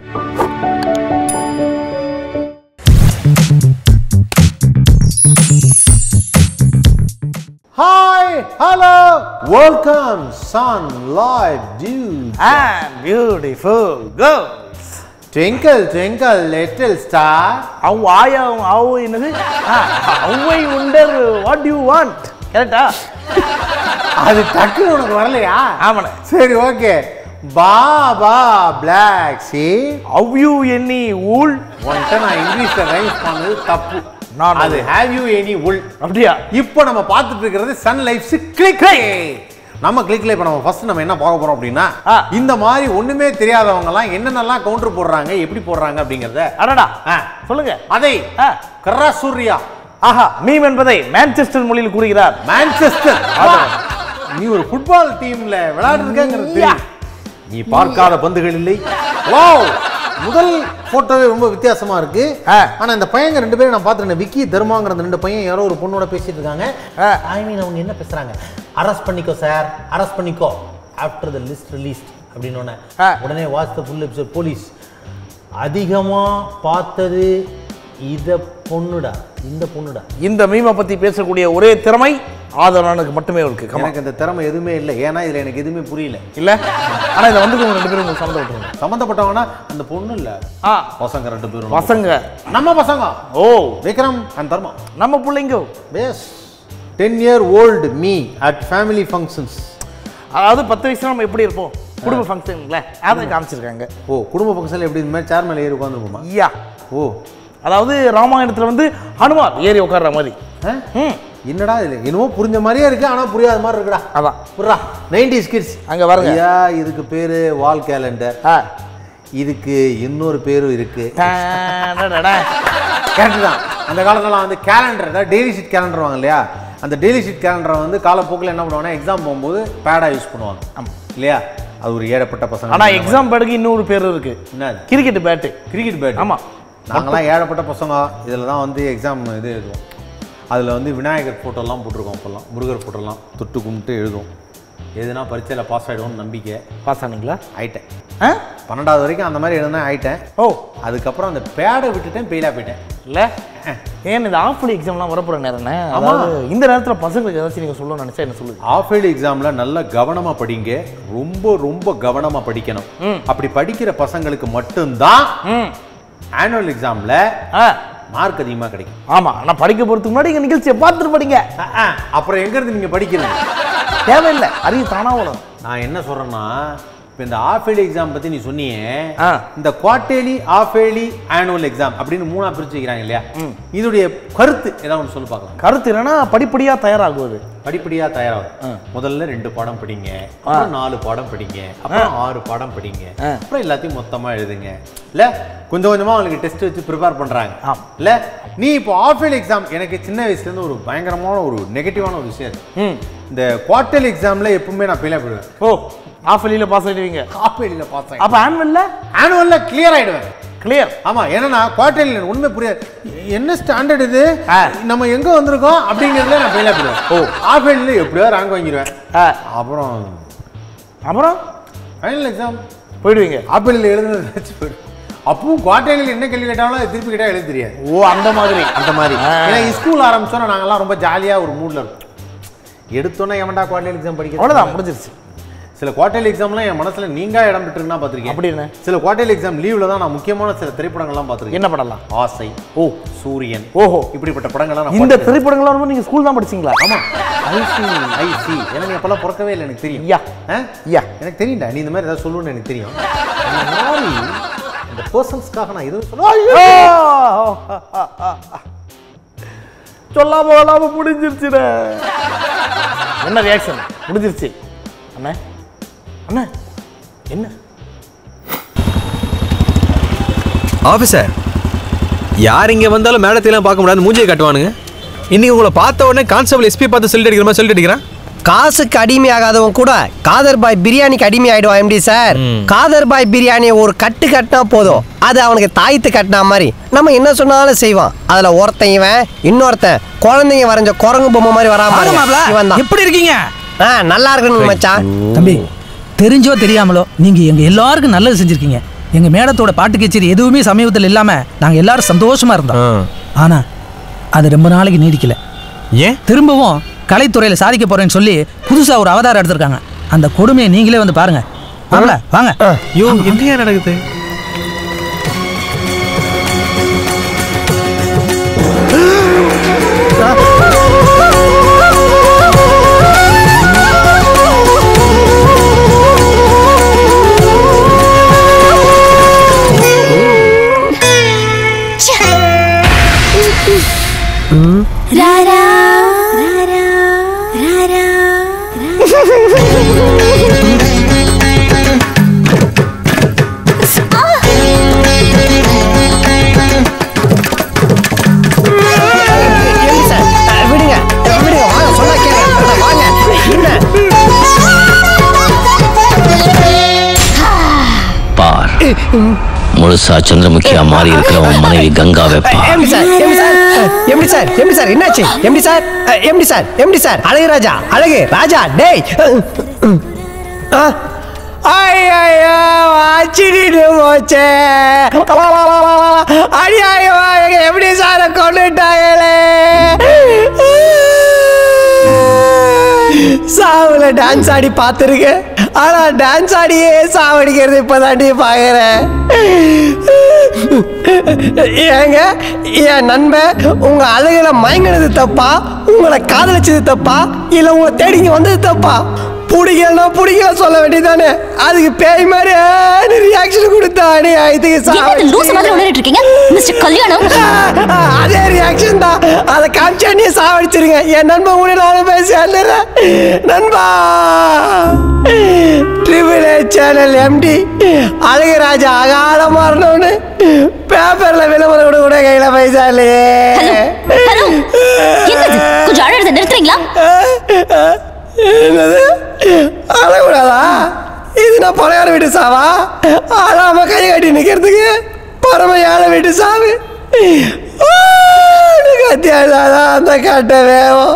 Hi, hello, welcome, son, live, dude. And beautiful girls. Twinkle, twinkle, little star. How I am, how என்னது how I wonder what you want கரெக்டா அது டக்குன்னு உனக்கு வரலையா ஆமாண்ணே சரி ஓகே பாபா block C how you any wool உன்கிட்ட நான் இங்கிலீஷ்ல ரைம்ஸ் பண்ணது தப்பு நான் அது ஹேவ் யூ எனி உல் அப்படியா இப்போ நம்ம பார்த்துட்டு இருக்கிறது சன் லைஃப்ஸ் கிளிக் நம்ம கிளிக்ல இப்போ நம்ம ஃபர்ஸ்ட் நம்ம என்ன பார்க்க போறோம் அப்படின்னா ஆ. இந்த மாதிரி ஒண்ணுமே தெரியாதவங்க எல்லாம் என்னென்னலாம் கவுண்டர் போடுறாங்க எப்படி போடுறாங்க அப்படிங்கறத அடடா ஆ. சொல்லுங்க அதை ஆ. கராசூரியா ஆஹா மீம் என்பதை மான்செஸ்டர் மொழியில் கூறுகிறார் மான்செஸ்டர் நீ ஒரு ஃபுட்பால் டீம்ல விளையாடுறதுங்கிறது தெரியும் நீ பார்க்காத பந்துகள் இல்லை வாவ் முதல் போட்டோவே ரொம்ப வித்தியாசமா இருக்கு ஆ. ஆனா இந்த பையங்க ரெண்டு பேரும் நான் பார்த்துருக்கேன் விக்கி தர்மாங்கிற அந்த ரெண்டு பையன் யாரோ ஒரு பொண்ணோட பேசிட்டு இருக்காங்க ஆ. ஐ மீன் அவங்க என்ன பேசுறாங்க அரெஸ்ட் பண்ணிக்கோ சார் அரெஸ்ட் பண்ணிக்கோ ஆஃப்டர் த லிஸ்ட் ரிலீஸ்ட் அப்படின்னு உடனே ஆ. உடனே what's the full episode police அதிகமா பார்த்தது இத பொண்ணுடா இந்த பொண்ணுடா இந்த மீமை பத்தி பேசக்கூடிய ஒரே திறமை ஆதரவானுக்கு மட்டுமே இருக்கு கமா எனக்கு இந்த திறமை எதுவுமே இல்லை ஏன்னா இதுல எனக்கு எதுவுமே புரியல இல்ல ஆனா இதை வந்து உங்க ரெண்டு பேரும் உங்களுக்கு சம்மந்தம் விட்டுருங்க சம்மந்தப்பட்டவங்கன்னா அந்த பொண்ணு இல்ல ஆ பசங்க ரெண்டு பேரும் பசங்க நம்ம பசங்க ஓ விக்ரம் அண்ட் தர்மா நம்ம பிள்ளைங்க face ten year old me at family functions அதாவது பத்து வயசுல நம்ம எப்படி இருப்போம் குடும்ப ஃபங்க்ஷன்ல அதை காமிச்சிருக்காங்க ஓ குடும்ப ஃபங்க்ஷனில் எப்படி இந்த மாதிரி சேர் மேலே ஏறி உட்காந்துருப்போமா ஐயா ஓ அதாவது ராமாயணத்துல வந்து ஹனுமான் ஏறி உட்கார்ற மாதிரி ஆ? ம் என்னடா இது என்னமோ புரிஞ்ச மாதிரியே இருக்கு ஆனா புரியாத மாதிரி இருக்குடா அதான் புர்ரா நைன்டி கிட்ஸ் அங்க பாருங்க. ஐயா இதுக்கு பேரு வால் கேலண்டர் ஆ இதுக்கு இன்னொரு பேரும் இருக்கு டடடட. கரெக்ட் தான் அந்த காலத்துல வந்து கேலண்டர் அதாவது டெய்லி ஷீட் கேலண்டர் வாங்க இல்லையா அந்த டெய்லி ஷீட் கேலண்டரை வந்து காலப்போக்கில் என்ன பண்ணுவாங்கன்னா எக்ஸாம் போகும்போது பேடாக யூஸ் பண்ணுவாங்க ஆமா. இல்லையா அது ஒரு ஏழப்பட்ட பசங்க ஆனா எக்ஸாம் பேடுக்கு இன்னொரு பேர் இருக்கு என்னது கிரிக்கெட் பேட்டு கிரிக்கெட் பேட் ஆமா நாங்களாம் ஏழப்பட்ட பசங்க இதில் தான் வந்து எக்ஸாம் இது எழுதுவோம் அதில் வந்து விநாயகர் ஃபோட்டோலாம் போட்டிருக்கோம் அப்போல்லாம் முருகர் ஃபோட்டோலாம் தொட்டு கும்பிட்டு எழுதுவோம் எதுனா பரீட்சையில் பாஸ் ஆகிடுவோம்னு நம்பிக்கை பாஸ் ஆனீங்களா ஆயிட்டேன் ஆ? பன்னெண்டாவது வரைக்கும் அந்த மாதிரி எழுதுனா ஆயிட்டேன் ஓ அதுக்கப்புறம் அந்த பேடை விட்டுட்டேன் ஃபெயிலாக போயிட்டேன் இல்ல ஏன் இந்த ஆஃப்லி எக்ஸாம்லாம் வரப்போற நேரம்ண்ணே ஆமா. அதாவது இந்த நேரத்துல பசங்களுக்கு ஏதாச்சும் நீங்க சொல்லணும்னு நினைச்சா என்ன சொல்லுங்க ஆஃப் இயர்லி எக்ஸாமில் நல்லா கவனமாக படிங்க ரொம்ப ரொம்ப கவனமாக படிக்கணும் ம். அப்படி படிக்கிற பசங்களுக்கு மட்டும்தான் ம் ஆனுவல் எக்ஸாமில் ஆ மார்க் அதிகமாக கிடைக்கும் ஆமா நான் படிக்க போறதுக்கு முன்னாடி எங்க நிகழ்ச்சியை பார்த்துட்டு படிங்க அஹ், அஹ். அப்புறம் எங்கேருந்து நீங்கள் படிக்கிறது தேவையில்லை அறிவு தானா வளரும் நான் என்ன சொல்கிறேன்னா இப்போ இந்த ஆஃப் இயர்லி எக்ஸாம் பற்றி நீ சொன்னியே ஆ. இந்த quarterly half yearly annual exam அப்படின்னு மூணா பிரிச்சு வைக்கிறாங்க இல்லையா இதோடைய கருத்து ஏதாவது ஒன்று சொல்லி பார்க்கலாம் கருத்து என்னன்னா படிப்படியா தயாராகுவது படிப்படியாக தயாராகும் முதல்ல ரெண்டு பாடம் படிங்க அப்புறம் நாலு பாடம் படிங்க அப்புறம் ஆறு பாடம் படிங்க ஆ. அப்புறம் எல்லாத்தையும் மொத்தமா எழுதுங்க இல்ல கொஞ்சம் கொஞ்சமா அவங்களுக்கு டெஸ்ட் வச்சு ப்ரிப்பேர் பண்றாங்க ஆம். இல்ல நீ இப்போ ஆஃப் இயர்லி எக்ஸாம் எனக்கு சின்ன வயசுல இருந்து ஒரு பயங்கரமான ஒரு நெகட்டிவான ஒரு விஷயம் இருக்கு ம் இந்த குவார்டர்லி எக்ஸாம்ல எப்பவுமே நான் ஃபெயிலாக போயிடுவேன் ஓ ஆஃப் வெளியில பாஸ் ஆயிடுவீங்க ஆஃப் இயர்லியில் பாஸ் ஆகிடும் அப்ப ஆனுவல்ல ஆனுவல்ல கிளியர் ஆயிடுவேன் கிளியர் ஆமா ஏன்னா குவார்டர்லி ஒண்ணுமே புரியாது என்ன ஸ்டாண்டர்ட் இது ஆ. நம்ம எங்க வந்திருக்கோம் அப்படிங்கிறதுல நான் ஃபெயிலாக போயிடுவேன் ஓ ஆஃப் இயர்லியில் எப்படியோ ரேங்க் வாங்கிடுவேன் அப்புறம் அப்புறம் ஃபைனல் எக்ஸாம் போயிடுவீங்க ஆப்பிளில் எழுதுனது வச்சு போயிடும் அப்பவும் குவார்டர்லியில் என்ன கேள்வி கேட்டாலும் அது திருப்பி கேட்டால் எழுத தெரியாது ஓ அந்த மாதிரி அந்த மாதிரி ஆ. ஏன்னா ஸ்கூல் ஆரம்பிச்சோன்னா நாங்கெல்லாம் ரொம்ப ஜாலியாக ஒரு மூடில் இருக்கும் எடுத்தோன்னே எவன்டா குவார்டர்லி எக்ஸாம் படிக்கிறது அவ்வளவுதான் முடிஞ்சிருச்சு சில குவார்டர்லி எக்ஸாம்லாம் என் மனசுல நீங்கா இடம் பெற்றுருக்குன்னா பார்த்துருக்கேன் அப்படி என்ன சில குவார்டர்லி எக்ஸாம் லீவ்ல தான் நான் முக்கியமான சில திரைப்படங்கள்லாம் பார்த்துருக்கேன் என்ன படலாம் ஆசை ஓ சூரியன் ஓஹோ இப்படிப்பட்ட படங்கள்லாம் நான் இந்த பார்த்திருக்கேன். திரைப்படங்கள்லாம் வரும்போது நீங்க ஸ்கூல் தான் படிச்சீங்களா ஆமா ஐசி ஐசி ஏன்னா நீ அப்பெல்லாம் பிறக்கவே இல்லை எனக்கு தெரியும் ஐயா ஆ? ஐயா எனக்கு தெரியும்டா நீ இந்த மாதிரி ஏதாவது சொல்லுன்னு எனக்கு தெரியும் அந்த மாதிரி இந்த பர்சன்ஸ்க்காக நான் எதுவும் சொல்ல சொல்லாம சொல்லாம முடிஞ்சிருச்சுடே என்ன ரியாக்ஷன் முடிஞ்சிருச்சு அண்ணே அண்ணே என்ன ஆஃபீஸர் யார் இங்கே வந்தாலும் மேடத்தையெல்லாம் பார்க்க முடியாது மூஞ்சியை காட்டுவானுங்க இன்னைக்கு உங்களை பார்த்த உடனே கான்ஸ்டபிள் எஸ்பி பார்த்து சொல்லிட்டு அடிக்கிற மாதிரி சொல்லிட்டு அடிக்கிறான் காசுக்கு அடிமையாகாதவன் கூட காதர் பாய் பிரியாணிக்கு அடிமை ஆயிடுவான் எப்படி சார் ம். காதர் பாய் பிரியாணியை ஒரு கட்டு கட்டினா போதும் அது அவனுக்கு தாய்த்து கட்டினா மாதிரி நம்ம என்ன சொன்னாலும் செய்வான் அதுல ஒருத்தன் இவன் இன்னொருத்தன் குழந்தைங்க வரைஞ்ச குரங்கு பொம்மை மாதிரி வராம வாங்க பாருங்க. மாப்ள. இவன் தான் எப்படி இருக்கீங்க ஆ, நல்லா இருக்கணும் மச்சான் தம்பி தெரிஞ்சோ தெரியாமலோ நீங்க எங்க எல்லாருக்கும் நல்லது செஞ்சிருக்கீங்க எங்க மேடத்தோட பாட்டு கச்சேரி எதுவுமே சமீபத்தில் இல்லாம நாங்க எல்லாரும் சந்தோஷமா இருந்தோம் ஆ. ஆனா அது ரொம்ப நாளைக்கு நீடிக்கல ஏன் திரும்பவும் கலைத்துறையில சாதிக்க போறேன்னு சொல்லி புதுசா ஒரு அவதாரம் எடுத்திருக்காங்க அந்த கொடுமையை நீங்களே வந்து பாருங்க வாங்கல வாங்க ஐயோ என்னையா நடக்குது ராரா ராரா ராரா எப்படி சார் அஹ், விடுங்க அஹ், விடுங்க வாங்க சொன்னா கேளுங்க அஹ், வாங்க என்ன பார் முழுசா சந்திரமுகியா மாறி இருக்கிற உன் மனைவி கங்காவை பார் எப்படி சார் எப்படி சார் அஹ், எப்படி சார் எப்படி சார் என்னாச்சு எப்படி சார் அஹ், எப்படி சார் எப்படி சார் அழகு ராஜா அழகு ராஜா டேய் அஹ், அஹ். ஐயையோ, அச்சிடிட்டு போச்சே அடியாயமா எங்க எப்படி சார கொண்டுட்டாங்களே சாவுல டான்ஸ் ஆடி பார்த்துருக்கேன் ஆனா டான்ஸ் ஆடியே சாவடிக்கிறது இப்பதாண்டி பாக்குறேன் ஏங்க என் நண்பன் உங்க அழகுல மயங்கினது தப்பா உங்களை காதலிச்சது தப்பா இல்ல உங்களை தேடி இங்க வந்தது தப்பா பிடிக்கலன்னா பிடிக்கல சொல்ல வேண்டியதானே அதுக்கு பேய் மாதிரி ரியாக்ஷன் கொடுத்தானே இதுக்கு என்ன இது லூசு மாதிரி உணரிட்டு இருக்கீங்க மிஸ்டர் கல்யாணம் அதே ரியாக்ஷன் தான் அதை காமிச்சா நீ சாவடிச்சிருங்க என் நண்பன் கூட நானும் பேசி அண்ணுறேன் நண்பா ட்ரிபிள் சேனல் எம்டி அழகுராஜா அகால மாறணும்னு பேப்பர்ல விளம்பரம் கூட கூட கையில பைசா இல்லையே ஹலோ ஹலோ என்னது கொஞ்சம் அழறத நிறுத்துறீங்களா என்னது அழக்கூடாதா இது நான் பழையார வீட்டு சாவா அழாம கை கட்டி நிக்கிறதுக்கு பரம ஏழை வீட்டு சாவு கத்தி அழாதான் அந்த கட்ட வேகம்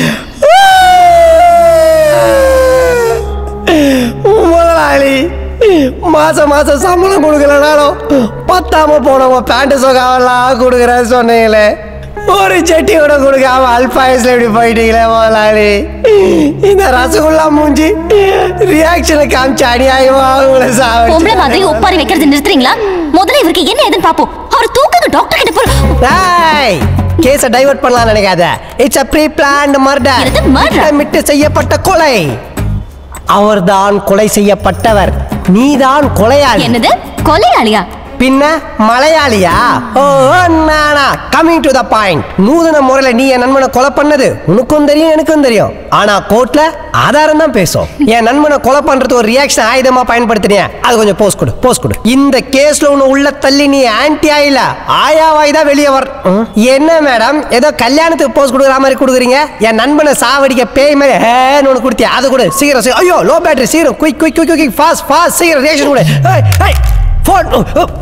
முதலாளி மாசம் மாசம் சம்பளம் கொடுக்கலனாலும் பத்தாம போனவங்க பேண்ட் சொகாவெல்லாம் கொடுக்குறேன்னு சொன்னீங்களே ஒரு செட்டி கூட கொடுக்காம அல்பாயஸ்ல இப்படி போயிட்டீங்களே முதலாளி இந்த ரசகுல்லா மூஞ்சி ரியாக்ஷனை காமிச்சு அநியாயமா உங்களை பொம்பளை மாதிரி சாவடிச்சு ஒப்பாரி வைக்கிறது நிறுத்துறீங்களா முதல்ல இவருக்கு என்ன ஏதுன்னு பாப்போம் அவர் தூக்குங்க டாக்டர் கிட்ட போறோம் டேய் கேஸ டைவர்ட் பண்ணலாம் நினைக்காத it's a pre planned murder என்னது murder? திட்டமிட்டு செய்யப்பட்ட கொலை அவர்தான் கொலை செய்யப்பட்டவர் நீதான் கொலையாளி என்னது கொலையாளியா பின்ன மலையாளியா ஓ நானா கமிங் டு த பாயிண்ட் நூதன முறையில நீ என் நண்பனை கொலை பண்ணது உனக்கும் தெரியும் எனக்கும் தெரியும் ஆனா கோர்ட்ல ஆதாரம் தான் பேசும் என் நண்பனை கொலை பண்றது ஒரு ரியாக்ஷன் ஆயுதமா பயன்படுத்தினிய அது கொஞ்சம் போஸ்ட் கொடு போஸ்ட் கொடு இந்த கேஸ்ல உன்னை உள்ள தள்ளி நீ ஆன்டி ஆயில ஆயாவாய் தான் வெளியே வர ம், என்ன மேடம் ஏதோ கல்யாணத்துக்கு போஸ்ட் கொடுக்குற மாதிரி கொடுக்குறீங்க என் நண்பனை சாவடிக்க பேய் மாதிரி ஹேன்னு ஒன்று கொடுத்தியா அது கூட சீக்கிரம் சீக்கிரம். ஐயோ லோ பேட்டரி சீக்கிரம் quick quick quick quick fast fast சீக்கிரம் ரியாக்ஷன் கொடு ஏய், ஏய், ஃபோன்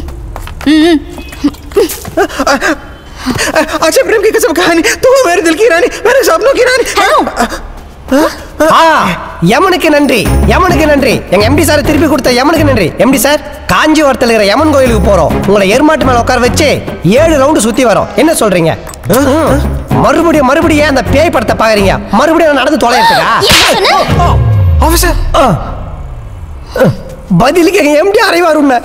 अच्छा प्रेम की कसम कहानी तुम हो मेरे दिल की रानी मेरे सपनों की रानी ஹலோ ஆ யமனுக்கு நன்றி யமனுக்கு நன்றி எங்க எம்டி சார் திருப்பி கொடுத்த யமனுக்கு நன்றி எம்டி சார் காஞ்சிபுரத்தில் இருக்கிற யமன் கோயிலுக்கு போறோம் உங்களை எருமாட்டு மேல உட்கார வச்சு ஏழு ரவுண்டு சுத்தி வரோம் என்ன சொல்றீங்க ம். மறுபடியும் மறுபடியும் ஏன் அந்த பேய் படத்தை பாக்குறீங்க மறுபடியும் நான் நடந்து தொலைறதுக்கா என்ன சொன்ன ऑफिसर ஆ. பதிலுக்கு எங்க எம்டி அறைவார் உன்னை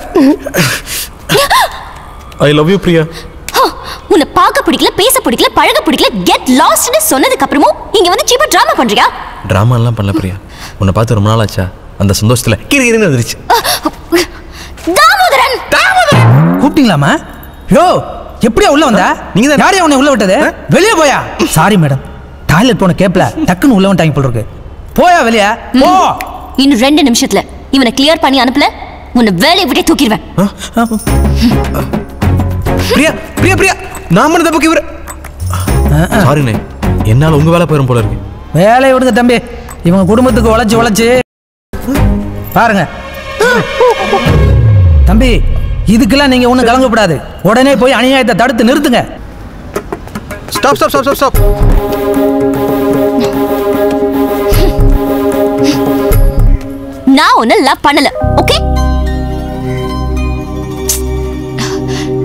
आई लव यू प्रिया ஹ, உன்னை பார்க்க பிடிக்கல பேச பிடிக்கல பழக பிடிக்கல கெட் லாஸ்ட்னு சொன்னதுக்கு அப்புறமும் இங்க வந்து சீப்பா டிராமா பண்றியா ட்ராமாலாம் பண்ணல பிரியா உன்னை பார்த்து ரொம்ப நாள் ஆச்சா அந்த சந்தோஷத்தில் கிரி கிரின்னு வந்துருச்சு தாமோதரன் கூப்பிட்டீங்களாமா யோ எப்படியா உள்ள வந்தா நீங்க தான். யாரையா உன்னை உள்ள விட்டது வெளியே போயா சாரி மேடம் டாய்லெட் போன கேப்ல டக்குன்னு உள்ள வந்துட்டாங்க போல இருக்கு போயா வெளியே போ இன்னும் ரெண்டு நிமிஷத்துல இவனை கிளியர் பண்ணி அனுப்பல உன்னை வேலையை விட்டே தூக்கிடுவேன் பிரியா பிரியா பிரியா நான் பண்ண தப்புக்கு இவர் சாரிண்ணே என்னால் உங்கள் வேலை போயிடும் போல இருக்கு வேலையை விடுங்க தம்பி இவங்க குடும்பத்துக்கு உழைச்சு உழைச்சு பாருங்க தம்பி இதுக்கெல்லாம் நீங்க ஒன்றும் கலங்கப்படாது உடனே போய் அநியாயத்தை தடுத்து நிறுத்துங்க stop stop stop stop stop நான் உன்னை லவ் பண்ணல ஓகே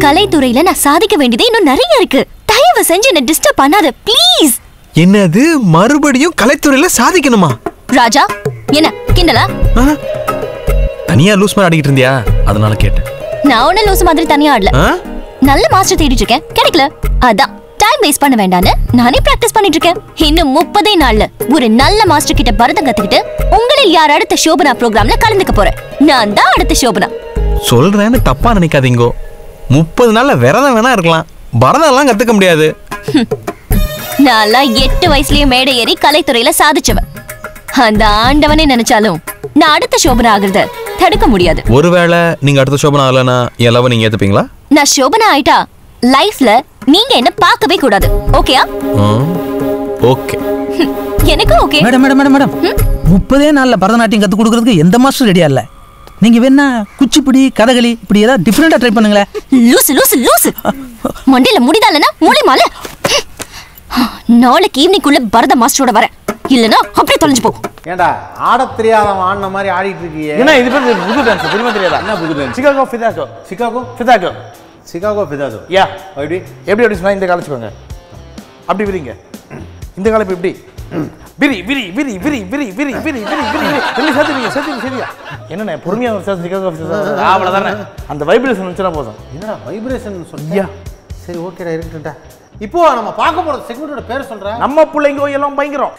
கலைத்துறையில நான் சாதிக்க வேண்டியது இன்னும் நிறைய இருக்கு தயவு செஞ்சு என்ன டிஸ்டர்ப் பண்ணாத ப்ளீஸ் என்னது மறுபடியும் கலைத்துறையில சாதிக்கணுமா ராஜா என்ன கிண்டலா ஆ? தனியா லூஸ் மாதிரி ஆடிக்கிட்டு இருந்தியா அதனால கேட்டேன் நான் ஒன்னும் லூசு மாதிரி தனியா ஆடல ஆ? நல்ல மாஸ்டர் தேடிட்டு இருக்கேன் கிடைக்கல அதான் டைம் வேஸ்ட் பண்ண வேண்டாம்னு நானே பிராக்டிஸ் பண்ணிட்டு இருக்கேன் இன்னும் முப்பதே நாள்ல ஒரு நல்ல மாஸ்டர் கிட்ட பரதம் கத்துக்கிட்டு உங்களில் யார் அடுத்த சோபனா ப்ரோக்ராம்ல கலந்துக்க போறேன் நான் தான் அடுத்த சோபனா சொல்றேன்னு தப்பா நினைக்காதீங்கோ முப்பது நாள்ல விரதம் வேணா இருக்கலாம் பரதம் எல்லாம் கத்துக்க முடியாது நான்லாம் எட்டு வயசுலயே மேடை ஏறி கலைத்துறையில சாதிச்சவன் அந்த ஆண்டவனே நினைச்சாலும் நான் அடுத்த சோபனா ஆகுறத தடுக்க முடியாது ஒருவேளை நீங்க அடுத்த சோபனா ஆகலனா என் லவ் நீங்க ஏத்துப்பீங்களா நான் சோபனா ஆயிட்டா லைஃப்ல நீங்க என்ன பார்க்கவே கூடாது ஓகேயா ஓகே எனக்கு okay madam madam madam madam முப்பதே நாள்ல பரதநாட்டியம் கத்து கொடுக்கறதுக்கு எந்த மாஸ்டர் ரெடியா இல்ல நீங்க வேணா குச்சிப்புடி கதகளி இப்படி ஏதாவது டிஃப்ரெண்டா ட்ரை பண்ணுங்களேன் லூசு லூசு லூசு மண்டையில முடிதாலனா மூளை மால நாளைக்கு ஈவினிங்குள்ள பரத மாஸ்டரோட வரேன் இல்லனா அப்படியே தொலைஞ்சு போ ஏன்டா ஆடத் தெரியாதவன் ஆடின மாதிரி ஆடிட்டு இருக்கியே என்ன இது பேர் புது டான்ஸ் தெரியுமா தெரியாதா என்ன புது dance? சிகாகோ ஃபிதாகோ சிகாகோ ஃபிதாகோ சிகாகோ பிதாசோ யா எப்படி எப்படி எப்படி சொன்னா இந்த காலம் வச்சுக்கோங்க அப்படி விரிங்க இந்த காலம் இப்ப எப்படி விரி விரி விரி விரி விரி விரி விரி விரி விரி விரி ரெண்டு சேர்த்துவீங்க சேர்த்துவீங்க சரியா என்னண்ணே பொறுமையா ஒரு சேர்த்து சிகாகோ அவ்வளோதானே அந்த வைப்ரேஷன் வந்துச்சுன்னா போதும் என்னடா வைப்ரேஷன் சொல்லியா சரி ஓகேடா இருக்கட்டும்டா இப்போ நம்ம பார்க்க போற செக்மெண்டோட பேர் சொல்றேன் நம்ம பிள்ளைங்க எல்லாம் பயங்கரம்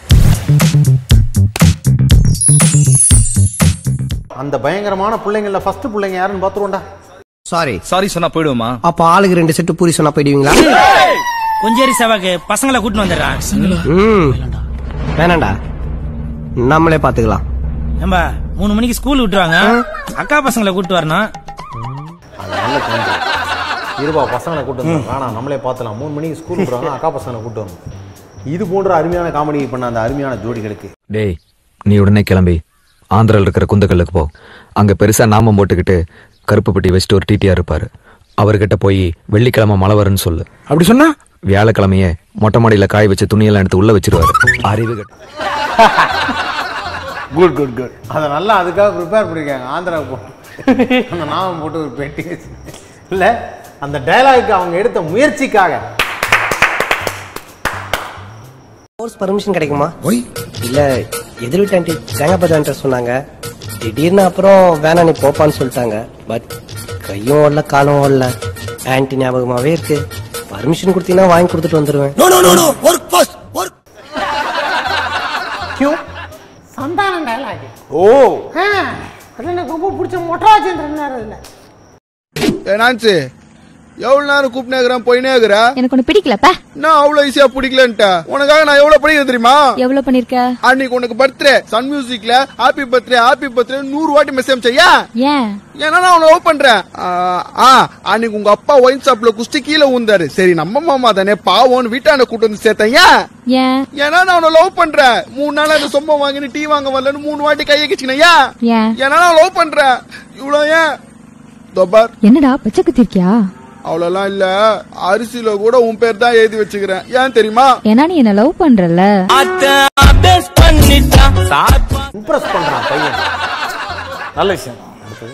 அந்த பயங்கரமான பிள்ளைங்கள ஃபர்ஸ்ட் பிள்ளைங்க யாருன்னு பாத்துருவோம்டா சாரி சாரி சொன்னா போயிடுவோமா அப்ப ஆளுக்கு ரெண்டு செட்டு பூரி சொன்னா போயிடுவீங்களா கொஞ்சேரி செவாக்கு பசங்களை கூட்டின்னு வந்துடுறான் ம் வேணாண்டா நம்மளே பாத்துக்கலாம் ஏம்பா மூணு மணிக்கு ஸ்கூல் விட்டுருவாங்க அக்கா பசங்களை கூட்டு வரணும் அது நல்ல தோன்று இருபா பசங்களை கூட்டு வந்து வேணாம் நம்மளே பார்த்துலாம் மூணு மணிக்கு ஸ்கூல் விடுறாங்க அக்கா பசங்களை கூட்டு வரணும் இது போன்ற அருமையான காமெடி பண்ண அந்த அருமையான ஜோடிகளுக்கு டேய் நீ உடனே கிளம்பி ஆந்திரால இருக்கிற குந்தக்கல்லுக்கு போ அங்க பெருசா நாமம் போட்டுக்கிட்டு கருப்பு பெட்டி வச்சுட்டு ஒரு டிடிஆர் இருப்பாரு அவர்கிட்ட போய் வெள்ளிக்கிழமை மழை வரும்னு சொல்லு அப்படி சொன்னா வியாழக்கிழமையே மொட்டை மாடியில காய வச்ச துணியெல்லாம் எடுத்து உள்ள வச்சிருவாரு அறிவு கெட்ட குட் குட் குட் அதை நல்லா அதுக்காக ப்ரிப்பேர் பண்ணிருக்காங்க ஆந்திராவுக்கு போட்டு அந்த நாமம் போட்டு ஒரு பெட்டி வச்சு இல்லை அந்த டயலாக்கு அவங்க எடுத்த முயற்சிக்காக கோர்ஸ் பர்மிஷன் கிடைக்குமா இல்ல எதிர் வீட்டு ஆண்டி தேங்காய் பதான்ட்டு சொன்னாங்க திடீர்னு அப்புறம் வேணாம் நீ போப்பான்னு சொல்லிட்டாங்க பட் கையும் ஓடல காலும் ஓடல ஆன்டி ஞாபகமாவே இருக்கு பர்மிஷன் கொடுத்தீங்கன்னா வாங்கி கொடுத்துட்டு வந்துருவேன் கியூ சந்தானம் டயலாக் ஓ அது எனக்கு ரொம்ப பிடிச்ச மொட்டராஜேந்திரன் இல்லை என்னாச்சு எவ்வளவு நேரம் கூப்பிட்டேங்கிறேன் போயினே இருக்கிற எனக்கு ஒண்ணு பிடிக்கலப்பா நான் அவ்வளவு ஈஸியா பிடிக்கலன்ட்ட உனக்காக நான் எவ்வளவு படிக்கிறேன் தெரியுமா எவ்வளவு பண்ணிருக்க அன்னைக்கு உனக்கு பர்த்டே சன் மியூசிக்ல ஹாப்பி பர்த்டே ஹாப்பி பர்த்டே நூறு வாட்டி மெசேஜ் அனுப்பிச்சையா ஏன் ஏன்னா நான் அவனை லவ் பண்றேன் ஆ, ஆ அன்னைக்கு உங்க அப்பா ஒயின் ஷாப்ல குஸ்தி கீழே ஊந்தாரு சரி நம்ம மாமா தானே பாவம்னு வீட்டாண்ட கூட்டு வந்து சேர்த்தேன் ஏன் ஏன் ஏன்னா நான் அவனை லவ் பண்றேன் மூணு நாள் அந்த சொம்ப வாங்கினு டீ வாங்க வரலன்னு மூணு வாட்டி கையை கிச்சினேன் ஏன் ஏன் ஏன்னா நான் லவ் பண்றேன் இவ்வளவு ஏன் தோபார் என்னடா பச்சை குத்திருக்கியா அவ்வளவுலாம் இல்ல அரிசியில கூட உன் பேர் தான் எழுதி வச்சுக்கிறேன் ஏன் தெரியுமா ஏன்னா நீ என்ன லவ் பண்றல இம்ப்ரெஸ் பண்றான் பையன் நல்ல விஷயம் அடுத்தது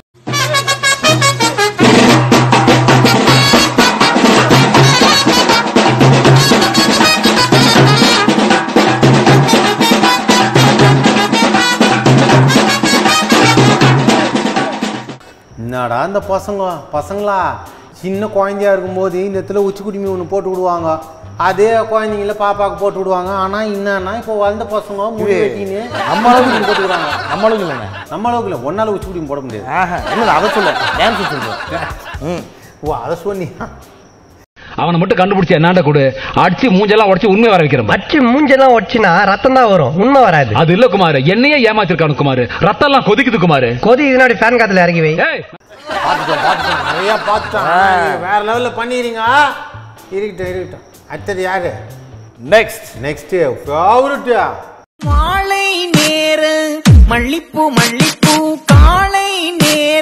என்னடா இந்த பசங்க பசங்களா சின்ன குழந்தையா இருக்கும்போது இந்த இடத்துல உச்சி குடிமி ஒன்று போட்டு விடுவாங்க அதே குழந்தைங்கள பாப்பாக்கு போட்டு விடுவாங்க ஆனா என்னன்னா இப்போ வளர்ந்த பசங்க முடி இது வெட்டின்னு நம்ம நம்ம அளவுக்கு அளவுக்கு போட்டுக்கிறாங்க நம்ம அளவுக்கு இல்லைங்க நம்ம அளவுக்கு இல்லை ஒன்னால உச்சி குடிமி போட முடியாது ஆஹா இல்லை அதை சொல்ல டான்ஸ் சொல்றேன் ம் ஓ அதை சொன்னியா அவனை மட்டும் கண்டுபிடிச்சு என்னாண்ட கொடு அடிச்சு மூஞ்செல்லாம் உடைச்சு உண்மை வர வைக்கிறேன் அச்சு மூஞ்செல்லாம் ஒடிச்சுனா ரத்தம் தான் வரும் உண்மை வராது அது இல்ல குமார் என்னையே ஏமாத்திருக்கானு குமார் ரத்தம் எல்லாம் கொதிக்குது குமார் கொதி இதனாடி ஃபேன் காத்துல இறங்கி வை பார்த்துட்டோம் பார்த்துட்டோம் நிறையா பார்த்துட்டோம் வேற லெவலில் பண்ணிடுறீங்க இருக்கட்டும் இருக்கட்டும் அடுத்தது யாரு நெக்ஸ்ட் நெக்ஸ்ட் ஃபேவரட்டா மாலை நேர மல்லிப்பூ மல்லிப்பூ காலை நேர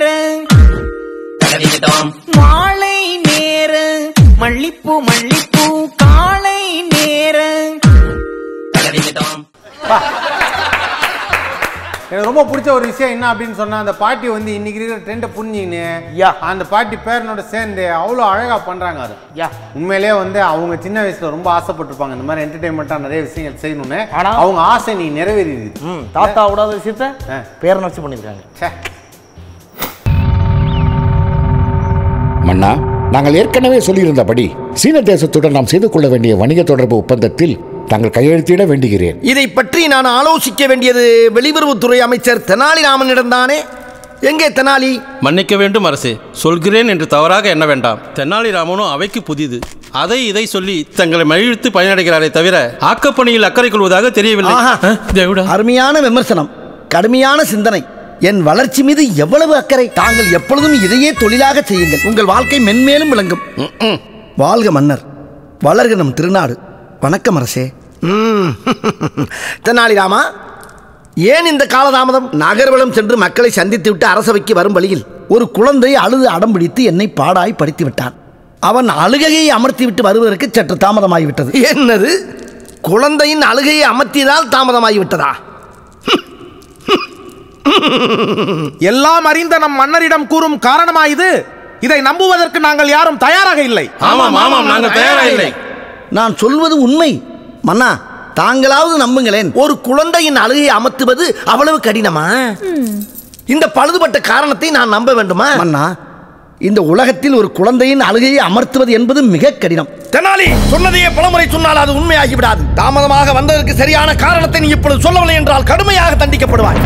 மாலை நேர மல்லிப்பூ மல்லிப்பூ காலை நேர எனக்கு ரொம்ப பிடிச்ச ஒரு விஷயம் என்ன அப்படின்னு சொன்னா அந்த பாட்டி வந்து இன்னைக்கு இருக்கிற ட்ரெண்டை புரிஞ்சுக்கின்னு அந்த பாட்டி பேரனோட சேர்ந்து அவ்வளோ அழகா பண்றாங்க அது யா உண்மையிலேயே வந்து அவங்க சின்ன வயசுல ரொம்ப ஆசைப்பட்டிருப்பாங்க இந்த மாதிரி என்டர்டைன்மெண்ட்டாக நிறைய விஷயங்கள் செய்யணும்னு ஆனா? அவங்க ஆசை நீ நிறைவேறி ம் தாத்தா விடாத விஷயத்த பேரனை வச்சு பண்ணியிருக்காங்க மன்னா நாங்கள் ஏற்கனவே சொல்லியிருந்தபடி சீன தேசத்துடன் நாம் செய்து கொள்ள வேண்டிய வணிக தொடர்பு ஒப்பந்தத்தில் தாங்கள் கையெழுத்திட வேண்டுகிறேன் இதை பற்றி நான் ஆலோசிக்க வேண்டியது வெளியுறவுத்துறை அமைச்சர் தெனாலிராமனிடம் தானே எங்கே தெனாலி மன்னிக்க வேண்டும் அரசே சொல்கிறேன் என்று தவறாக எண்ண வேண்டாம் தென்னாலிராமனும் அவைக்கு புதிது அதை இதை சொல்லி தங்களை மகிழ்த்து பயனடைகிறாரே தவிர ஆக்கப்பணியில் அக்கறை கொள்வதாக தெரியவில்லை ஆஹா. அஹ், தேவடா அருமையான விமர்சனம் கடுமையான சிந்தனை என் வளர்ச்சி மீது எவ்வளவு அக்கறை தாங்கள் எப்பொழுதும் இதையே தொழிலாக செய்யுங்கள் உங்கள் வாழ்க்கை மென்மேலும் விளங்கும் ம்ம். வாழ்க மன்னர் வளர்க நம் திருநாடு வணக்கம் அரசே ம். தெனாலிராமா ஏன் இந்த காலதாமதம் நகர்வலம் சென்று மக்களை சந்தித்து விட்டு அரசவைக்கு வரும் வழியில் ஒரு குழந்தை அழுது அடம் பிடித்து என்னை பாடாய் படித்து விட்டான் அவன் அழுகையை அமர்த்தி விட்டு வருவதற்கு சற்று தாமதமாகிவிட்டது என்னது குழந்தையின் அழுகையை அமர்த்தியதால் தாமதமாகிவிட்டதா எல்லாம் அறிந்த நம் மன்னரிடம் கூறும் காரணமா இது இதை நம்புவதற்கு நாங்கள் யாரும் தயாராக இல்லை ஆமாம் ஆமாம் நாங்கள் தயாராக இல்லை நான் சொல்வது உண்மை மன்னா தாங்களாவது நம்புங்களேன் ஒரு குழந்தையின் அழுகையை அமர்த்துவது அவ்வளவு கடினமா இந்த பழுதுபட்ட காரணத்தை நான் நம்ப வேண்டுமா மன்னா இந்த உலகத்தில் ஒரு குழந்தையின் அழுகையை அமர்த்துவது என்பது மிக கடினம் தெனாலி சொன்னதையே பலமுறை சொன்னால் அது உண்மையாகி விடாது தாமதமாக வந்ததற்கு சரியான காரணத்தை நீ இப்பொழுது சொல்லவில்லை என்றால் கடுமையாக தண்டிக்கப்படுவாய்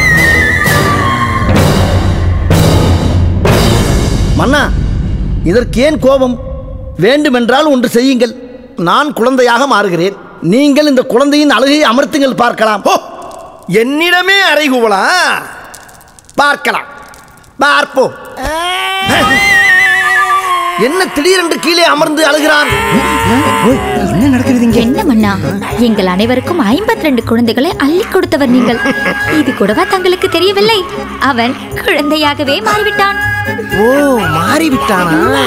மன்னா இதற்கு ஏன் கோபம் வேண்டுமென்றால் ஒன்று செய்யுங்கள் நான் குழந்தையாக மாறுகிறேன் நீங்கள் இந்த குழந்தையின் அழுகையை அமர்த்துங்கள் பார்க்கலாம் ஓ என்னிடமே அறைகூவலா பார்க்கலாம் பார்ப்போம் என்ன திடீரென்று கீழே அமர்ந்து அழுகிறான் என்ன நடக்கிறது இங்க என்ன மன்னா எங்கள் அனைவருக்கும் 52 ரெண்டு குழந்தைகளை அள்ளி கொடுத்தவர் நீங்கள் இது கூடவா தங்களுக்கு தெரியவில்லை அவன் குழந்தையாகவே மாறிவிட்டான் ஓ மாறிவிட்டானா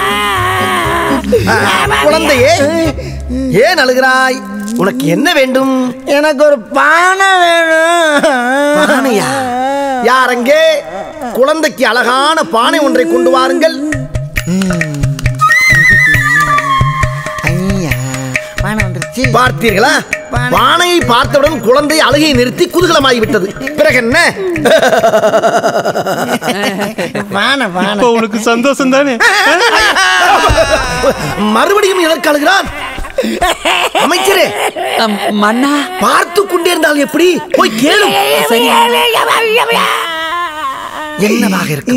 குழந்தையே ஏன் அழுகிறாய் உனக்கு என்ன வேண்டும் எனக்கு ஒரு பானை வேணும் பானையா யார் அங்கே குழந்தைக்கு அழகான பானை ஒன்றை கொண்டு வாருங்கள் பார்த்தீர்களா பானையை பார்த்தவுடன் குழந்தை அழுகையை நிறுத்தி குதூகலமாகி விட்டது பிறகு என்ன பானை பானை இப்போ உனக்கு சந்தோஷம் தானே மறுபடியும் எதற்கு அழுகிறான் அமைச்சரே மன்னா பார்த்து கொண்டே இருந்தால் எப்படி போய் கேளு என்னவாக இருக்கு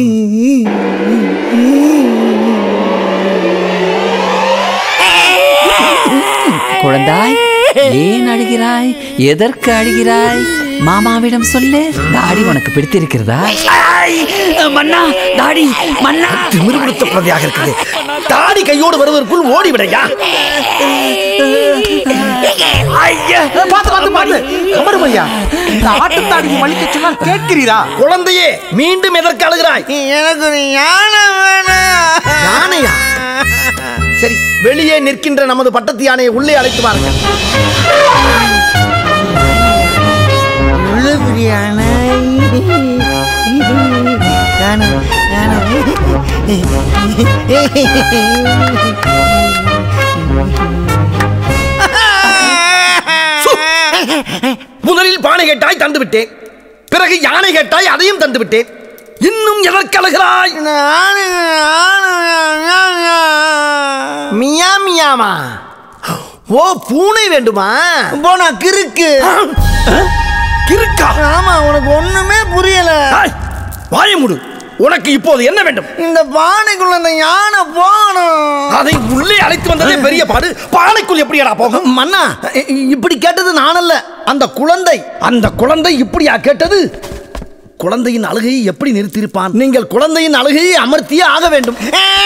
குழந்தாய் ஏன் அழுகிறாய் எதற்கு அழுகிறாய் மாமாவிடம் சொல்லு தாடி உனக்கு பிடித்திருக்கிறதா மன்னா தாடி மன்னா திமிரு பிடித்த குழந்தையாக இருக்குது தாடி கையோடு வருவதற்குள் ஓடி விடையா ஐயா பார்த்து பார்த்து பார்த்து அமருமையா இந்த ஆட்டுத்தாடியை மலிக்க சொன்னால் கேட்கிறீரா குழந்தையே மீண்டும் எதற்கு அழுகிறாய் எனக்கு யானை யானையா சரி வெளியே நிற்கின்ற நமது பட்டத்து யானையை உள்ளே அழைத்து வாருங்கள் யானை யானை முதலில் பானை கேட்டாய் தந்து விட்டேன் பிறகு யானை கேட்டாய் அதையும் தந்து விட்டேன் இன்னும் எதற்கு அழுகிறாய் மியா மியாமா ஓ பூனை வேண்டுமா போனா கிறுக்கு கிறுக்கா ஆமா உனக்கு ஒண்ணுமே புரியல வாய முடு உனக்கு இப்போது என்ன வேண்டும் இந்த பானைக்குள்ள அந்த யானை போகணும் அதை உள்ளே அழைத்து வந்ததே பெரிய பாடு பானைக்குள் எப்படியாடா போகும் மன்னா இ- இப்படி கேட்டது நான் அல்ல அந்த குழந்தை அந்த குழந்தை இப்படியா கேட்டது குழந்தையின் அழுகையை எப்படி நிறுத்தியிருப்பான் நீங்கள் குழந்தையின் அழுகையை அமர்த்தியே ஆக வேண்டும்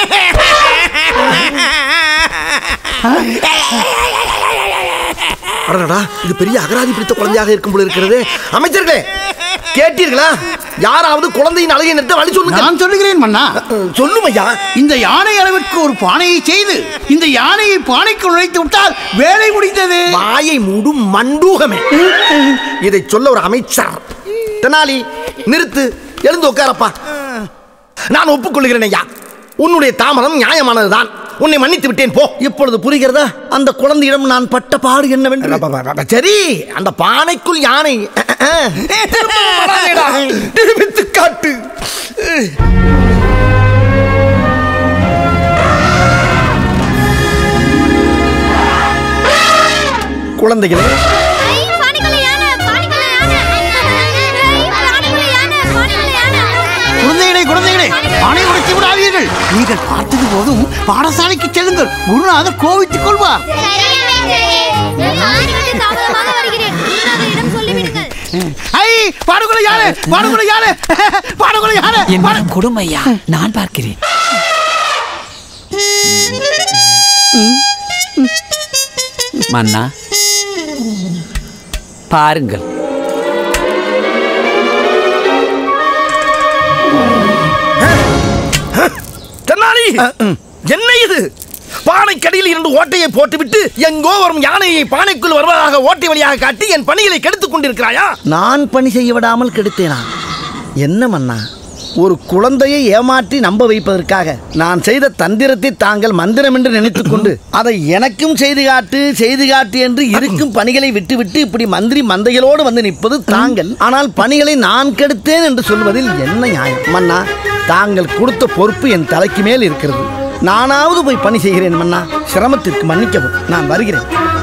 அடடா இது பெரிய அகராதி பிடித்த குழந்தையாக இருக்கும் போல இருக்கிறது அமைச்சர்களே கேட்டீர்களா யாராவது குழந்தையின் அழகை நிறுத்த வழி சொல்லுங்க நான் சொல்லுகிறேன் மன்னா சொல்லும் ஐயா இந்த யானை அளவிற்கு ஒரு பானையை செய்து இந்த யானையை பானைக்குள் நுழைத்து விட்டால் வேலை முடிந்தது வாயை மூடும் மண்டூகமே இதை சொல்ல ஒரு அமைச்சர் தெனாலி நிறுத்து எழுந்து உட்காரப்பா நான் ஒப்புக்கொள்கிறேன் ஐயா உன்னுடைய தாமதம் நியாயமானதுதான் உன்னை மன்னித்து விட்டேன் போ இப்பொழுது புரிகிறதா அந்த குழந்தையிடம் நான் பட்ட பாடு என்னவென்று சரி அந்த பானைக்குள் யானை திரும்ப வராதேடா. நிரூபித்து காட்டு குழந்தைகளே குழந்தைகளே குழந்தைகளே ஆணை உடைத்து விடாதீர்கள் நீங்கள் பார்த்தது போதும் பாடசாலைக்கு செல்லுங்கள் குருநாதர் கோவித்துக் கொள்வார் ஐ பாடுகுல யாரு பாடுகுல யாரு பாடுகுல யாரு என்ன கொடுமையா நான் பார்க்கிறேன் மன்னா பாருங்கள் தென்னாலி என்ன இது பானைக்கடியில் இரண்டு ஓட்டையை போட்டுவிட்டு எங்கோ வரும் யானையை பானைக்குள் வருவதாக ஓட்டை வழியாக காட்டி என் பணிகளை கெடுத்துக் கொண்டிருக்கிறாயா நான் பணி செய்ய விடாமல் கெடுத்தேனா என்ன மன்னா ஒரு குழந்தையை ஏமாற்றி நம்ப வைப்பதற்காக நான் செய்த தந்திரத்தை தாங்கள் மந்திரம் என்று நினைத்துக் கொண்டு அதை எனக்கும் செய்து காட்டு செய்து காட்டு என்று இருக்கும் பணிகளை விட்டுவிட்டு இப்படி மந்திரி மந்தைகளோடு வந்து நிற்பது தாங்கள் ஆனால் பணிகளை நான் கெடுத்தேன் என்று சொல்வதில் என்ன நியாயம் மன்னா தாங்கள் கொடுத்த பொறுப்பு என் தலைக்கு மேல் இருக்கிறது நானாவது போய் பணி செய்கிறேன் மன்னா சிரமத்திற்கு மன்னிக்கவும் நான் வருகிறேன்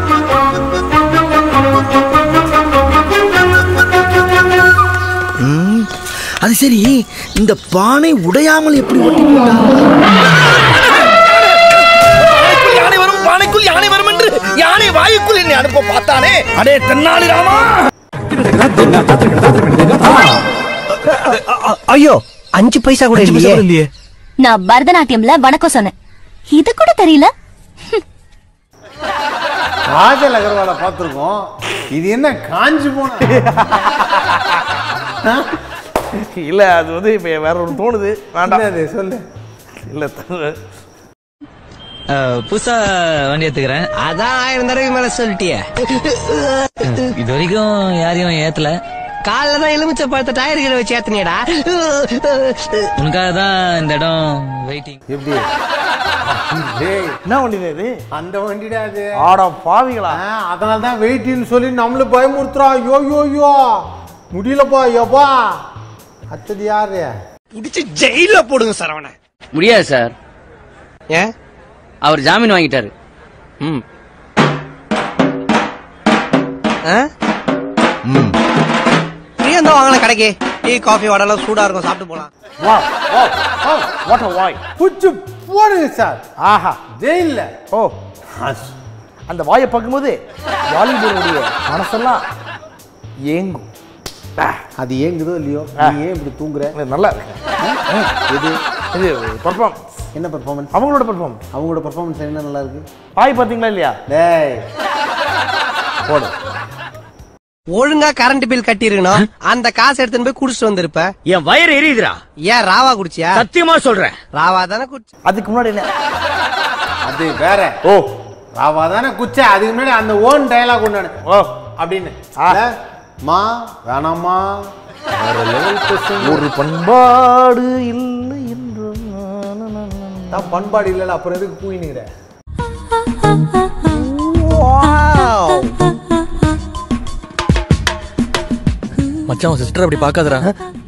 ம், அது சரி இந்த பானை உடையாமல் எப்படி ஒட்டி யானை வரும் பானைக்குள் யானை வரும் என்று யானை வாயுக்குள் என்னை அனுப்ப பார்த்தானே அடே தென்னாலி ராமா ஐயோ அஞ்சு பைசா கூட இல்லையே நான் பரதநாட்டியம்ல வணக்கம் சொன்னேன் இது கூட தெரியல ராஜல் அகர்வாலை பார்த்துருக்கோம் இது என்ன காஞ்சி போன இல்ல அது வந்து இப்ப வேற ஒன்று தோணுது வேண்டாம் என்னது, சொல்லு இல்ல புதுசா வண்டி எடுத்துக்கிறேன் அதான் ஆயிரம் தடவை மேல சொல்லிட்டியே இது வரைக்கும் யாரையும் ஏத்தல காலைல தான் எலுமிச்சை பழத்தை டயர்களை வச்சு ஏத்தனியடா உனக்காக தான் இந்த இடம் வெயிட்டிங் எப்படி டேய், என்ன வண்டி இது அந்த வண்டிடா அது ஆடா பாவிகளா அதனால தான் வெயிட்டின்னு சொல்லி நம்மள பயமுறுத்துறா யோ யோ யோ முடியலப்பா யோப்பா அத்தது யாரு புடிச்சு ஜெயில போடுங்க சரவண முடியாது சார் ஏன் அவர் ஜாமீன் வாங்கிட்டாரு ம் நீ எந்த வாங்கலாம் கடைக்கு டீ காஃபி வடலாம் சூடா இருக்கும் சாப்பிட்டு போலாம் வா வா வாட் அ வாய் புச்சு போடுங்க சார் ஆஹா ஜெயில்ல ஓ அந்த வாயை பார்க்கும்போது வாலிபருடைய மனசெல்லாம் ஏங்கும் அது ஏங்குதோ இல்லையோ நீ ஏன் இப்படி தூங்குற நல்லா இருக்கு எது இது பர்ஃபார்மன்ஸ் என்ன பெர்ஃபார்மன்ஸ் அவங்களோட பர்ஃபார்மன்ஸ் அவங்களோட பெர்ஃபார்மன்ஸ் என்ன நல்லா இருக்கு வாய் பார்த்தீங்களா இல்லையா டேய் போடு ஒழுங்கா கரண்ட் பில் கட்டி இருக்கணும் அந்த காசு எடுத்துன்னு போய் குடிச்சிட்டு வந்திருப்ப என் வயிறு எரியுதுடா ஏன் ராவா குடிச்சியா சத்தியமா சொல்றேன் ராவா தானே குடிச்சு அதுக்கு முன்னாடி என்ன அது வேற ஓ ராவா தானே குச்ச அதுக்கு முன்னாடி அந்த ஓன் டயலாக் ஒண்ணு ஓ அப்படின்னு இல்ல? மா வேணாமா வேற லெவல் கொஸ்டின் ஒரு பண்பாடு இல்லை என்று தான் பண்பாடு இல்லைல்ல அப்புறம் எதுக்கு கூயினுங்கிற மச்சான் சிஸ்டர் அப்படி பார்க்காதடா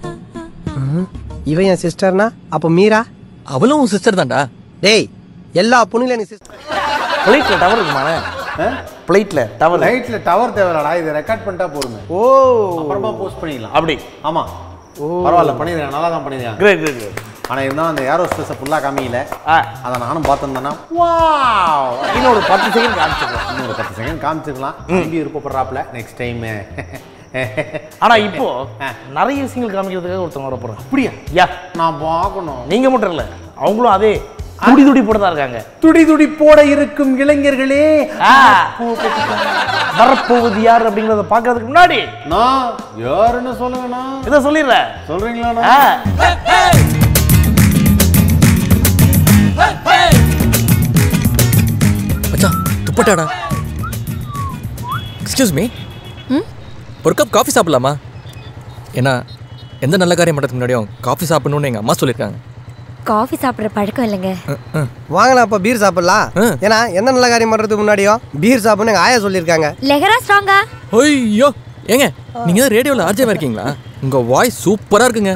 இவன் என் சிஸ்டர்னா அப்ப மீரா அவளும் உன் சிஸ்டர் தான்டா டேய் எல்லா பொண்ணுல எனக்கு சிஸ்டர் பிளேட்ல டவர் இருக்குமாண்ணே பிளேட்ல டவர் லைட்ல டவர் தேவையில்லடா இதை ரெக்கார்ட் பண்ணிட்டா போதுமே ஓ அப்புறமா போஸ்ட் பண்ணிக்கலாம் அப்படி ஆமா பரவாயில்ல பண்ணிருக்கேன் நல்லா தான் பண்ணிருக்கேன் கிரேட் கிரேட் கிரேட் ஆனா இருந்தாலும் அந்த ஏரோ ஸ்பேஸை ஃபுல்லாக காமிக்கல ஆ அதை நானும் பார்த்துருந்தேன்னா வாவ் இன்னும் ஒரு பத்து செகண்ட் காமிச்சிருக்கோம் இன்னும் ஒரு பத்து செகண்ட் காமிச்சிருக்கலாம் திரும்பி விருப்பப்படுறாப்புல நெக்ஸ்ட் டைம் ஆனா இப்போ நிறைய விஷயங்கள் காமிக்கிறதுக்காக ஒருத்தவங்க வர போறாங்க அப்படியா யா நான் பார்க்கணும் நீங்க மட்டும் இல்ல அவங்களும் அதே துடி துடி போட தான் இருக்காங்க துடி துடி போட இருக்கும் இளைஞர்களே ஆ. வரப்போவது யார் அப்படிங்கறத பாக்குறதுக்கு முன்னாடி நான் யாருன்னு சொல்லுங்கண்ணா இதை சொல்லிடுறேன் சொல்றீங்களாண்ணா ஆ. மச்சான் துப்பட்டாடா எக்ஸ்கியூஸ் மீ ஒரு கப் காஃபி சாப்பிடலாமா ஏன்னா எந்த நல்ல காரியம் பண்ணுறதுக்கு முன்னாடியும் காஃபி சாப்பிடணும்னு எங்கள் அம்மா சொல்லியிருக்காங்க காஃபி சாப்பிட்ற பழக்கம் இல்லைங்க வாங்கலாம் அப்போ பீர் சாப்பிடலாம் ஏன்னா எந்த நல்ல காரியம் பண்ணுறதுக்கு முன்னாடியும் பீர் சாப்பிட்னு எங்கள் ஆயா சொல்லியிருக்காங்க லெஹரா ஸ்ட்ராங்கா ஐயோ ஏங்க நீங்கள் தான் ரேடியோவில் ஆர்ஜேவா இருக்கீங்களா உங்கள் வாய்ஸ் சூப்பராக இருக்குங்க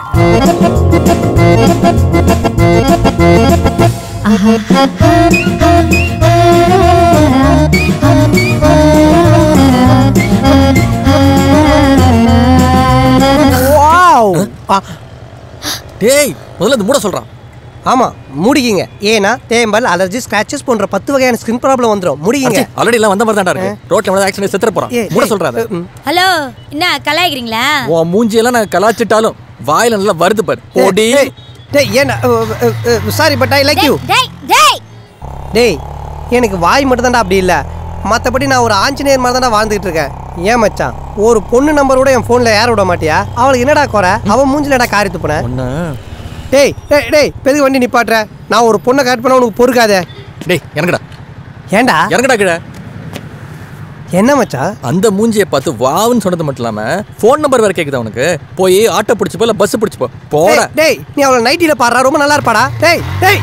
டேய் முதல்ல இந்த மூட சொல்கிறான் ஆமாம் முடிக்கிங்க ஏன்னா தேம்பல் அலர்ஜி ஸ்கிராச்சஸ் போன்ற பத்து வகையான ஸ்கின் ப்ராப்ளம் வந்துடும் முடிக்கிங்க ஆல்ரெடி எல்லாம் வந்த மாதிரி தான்டா இருக்கு ரோட்ல வந்து ஆக்சிடென்ட் செத்துற போறான் மூட சொல்றாத ஹலோ என்ன கலாய்க்கிறீங்களா உன் மூஞ்சியெல்லாம் நான் கலாச்சிட்டாலும் வாயில நல்லா வருது பாரு போடி டேய் ஏன்னா sorry but I like you டேய் டேய் டேய் எனக்கு வாய் மட்டும் தான்டா அப்படி இல்லை மற்றபடி நான் ஒரு ஆஞ்சநேயர் மாதிரி தான்டா வாழ்ந்துகிட்டு இருக்கேன் ஏன் மச்சான் ஒரு பொண்ணு நம்பரோட என் ஃபோனில் ஏற விட மாட்டியா அவளுக்கு என்னடா குறை அவன் மூஞ்சிலடா காரி துப்புனேன் டேய் டேய் டேய் பெதுக்கு வண்டி நிப்பாட்டுற நான் ஒரு பொண்ணை கட் பண்ண உனக்கு பொறுக்காதே டேய் இறங்குடா ஏன்டா இறங்குடா கிட என்ன மச்சான் அந்த மூஞ்சியை பார்த்து வாவுன்னு சொன்னது மட்டும் இல்லாம ஃபோன் நம்பர் வேற கேக்குதா உனக்கு போய் ஆட்டோ பிடிச்சு போ இல்ல பஸ் பிடிச்சு போ போடா டேய், டேய் நீ அவளை நைட்டியில் பாடுறா ரொம்ப நல்லா இருப்பாடா டேய் டேய்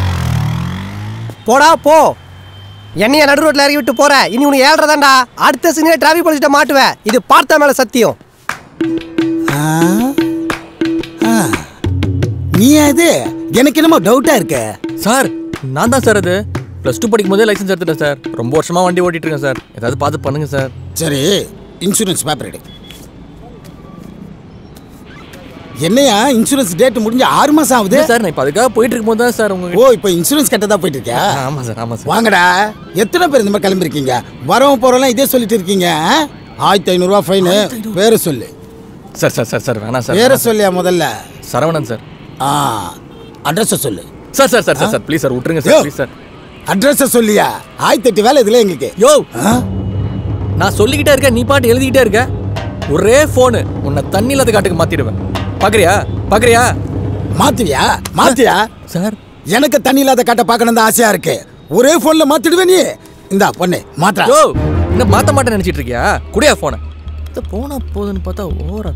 போடா போ என்னைய நடு ரோட்ல இறக்கி விட்டு போற இனி உனக்கு ஏழ்ற தான்டா அடுத்த சிங்கில டிராஃபிக் போலீஸ்ட்ட மாட்டுவேன் இது பார்த்த மேல சத்தியம் நீ அது எனக்கு என்னமோ டவுட்டா இருக்க சார் நான் தான் சார் அது ப்ளஸ் டூ படிக்கும் போதே லைசன்ஸ் எடுத்துட்டேன் சார் ரொம்ப வருஷமா வண்டி ஓட்டிட்டு இருக்கேன் சார் ஏதாவது பார்த்து பண்ணுங்க சார் சரி இன்சூரன்ஸ் பேப்பர் எடு என்னையா இன்சூரன்ஸ் டேட் முடிஞ்சு ஆறு மாசம் ஆகுது சார் நான் இப்போ அதுக்காக போயிட்டு இருக்கும்போது தான் சார் உங்க ஓ இப்போ இன்சூரன்ஸ் கட்ட தான் போயிட்டு இருக்கியா ஆமா சார் ஆமா சார் வாங்கடா எத்தனை பேர் இந்த மாதிரி கிளம்பிருக்கீங்க வரவங்க போறவங்க இதே சொல்லிட்டு இருக்கீங்க ஆ? ஆயிரத்தி ஐநூறுரூவா ஃபைனு வேற சொல்லு சார் சார் சார் சார் வேணாம் சார் வேற வேணாம் சார். சொல்லியா முதல்ல சரவணன் சார் ஆ அட்ரஸை சொல்லு sir sir sir sir sir please sir விட்டுருங்க சார் ப்ளீஸ் சார் அட்ரஸை சொல்லியா ஆயிரத்தி எட்டு வேலை இதுல எங்களுக்கு யோ நான் சொல்லிக்கிட்டே இருக்கேன் நீ பாட்டு எழுதிக்கிட்டே இருக்க ஒரே ஃபோனு உன்னை தண்ணி இல்லாத காட்டுக்கு மாத்திடுவேன் பாக்குறியா பாக்குறியா மாத்துவியா மாத்தியா சார் எனக்கு தண்ணி இல்லாத காட்ட பார்க்கணும் தான் ஆசையா இருக்கு ஒரே போன்ல மாத்திடுவே நீ இந்தா பொண்ணு மாற்றா யோ இன்னும் மாத்த மாட்டேன்னு நினைச்சிட்டு இருக்கியா குடியா போன போனா போதுன்னு பார்த்தா ஓர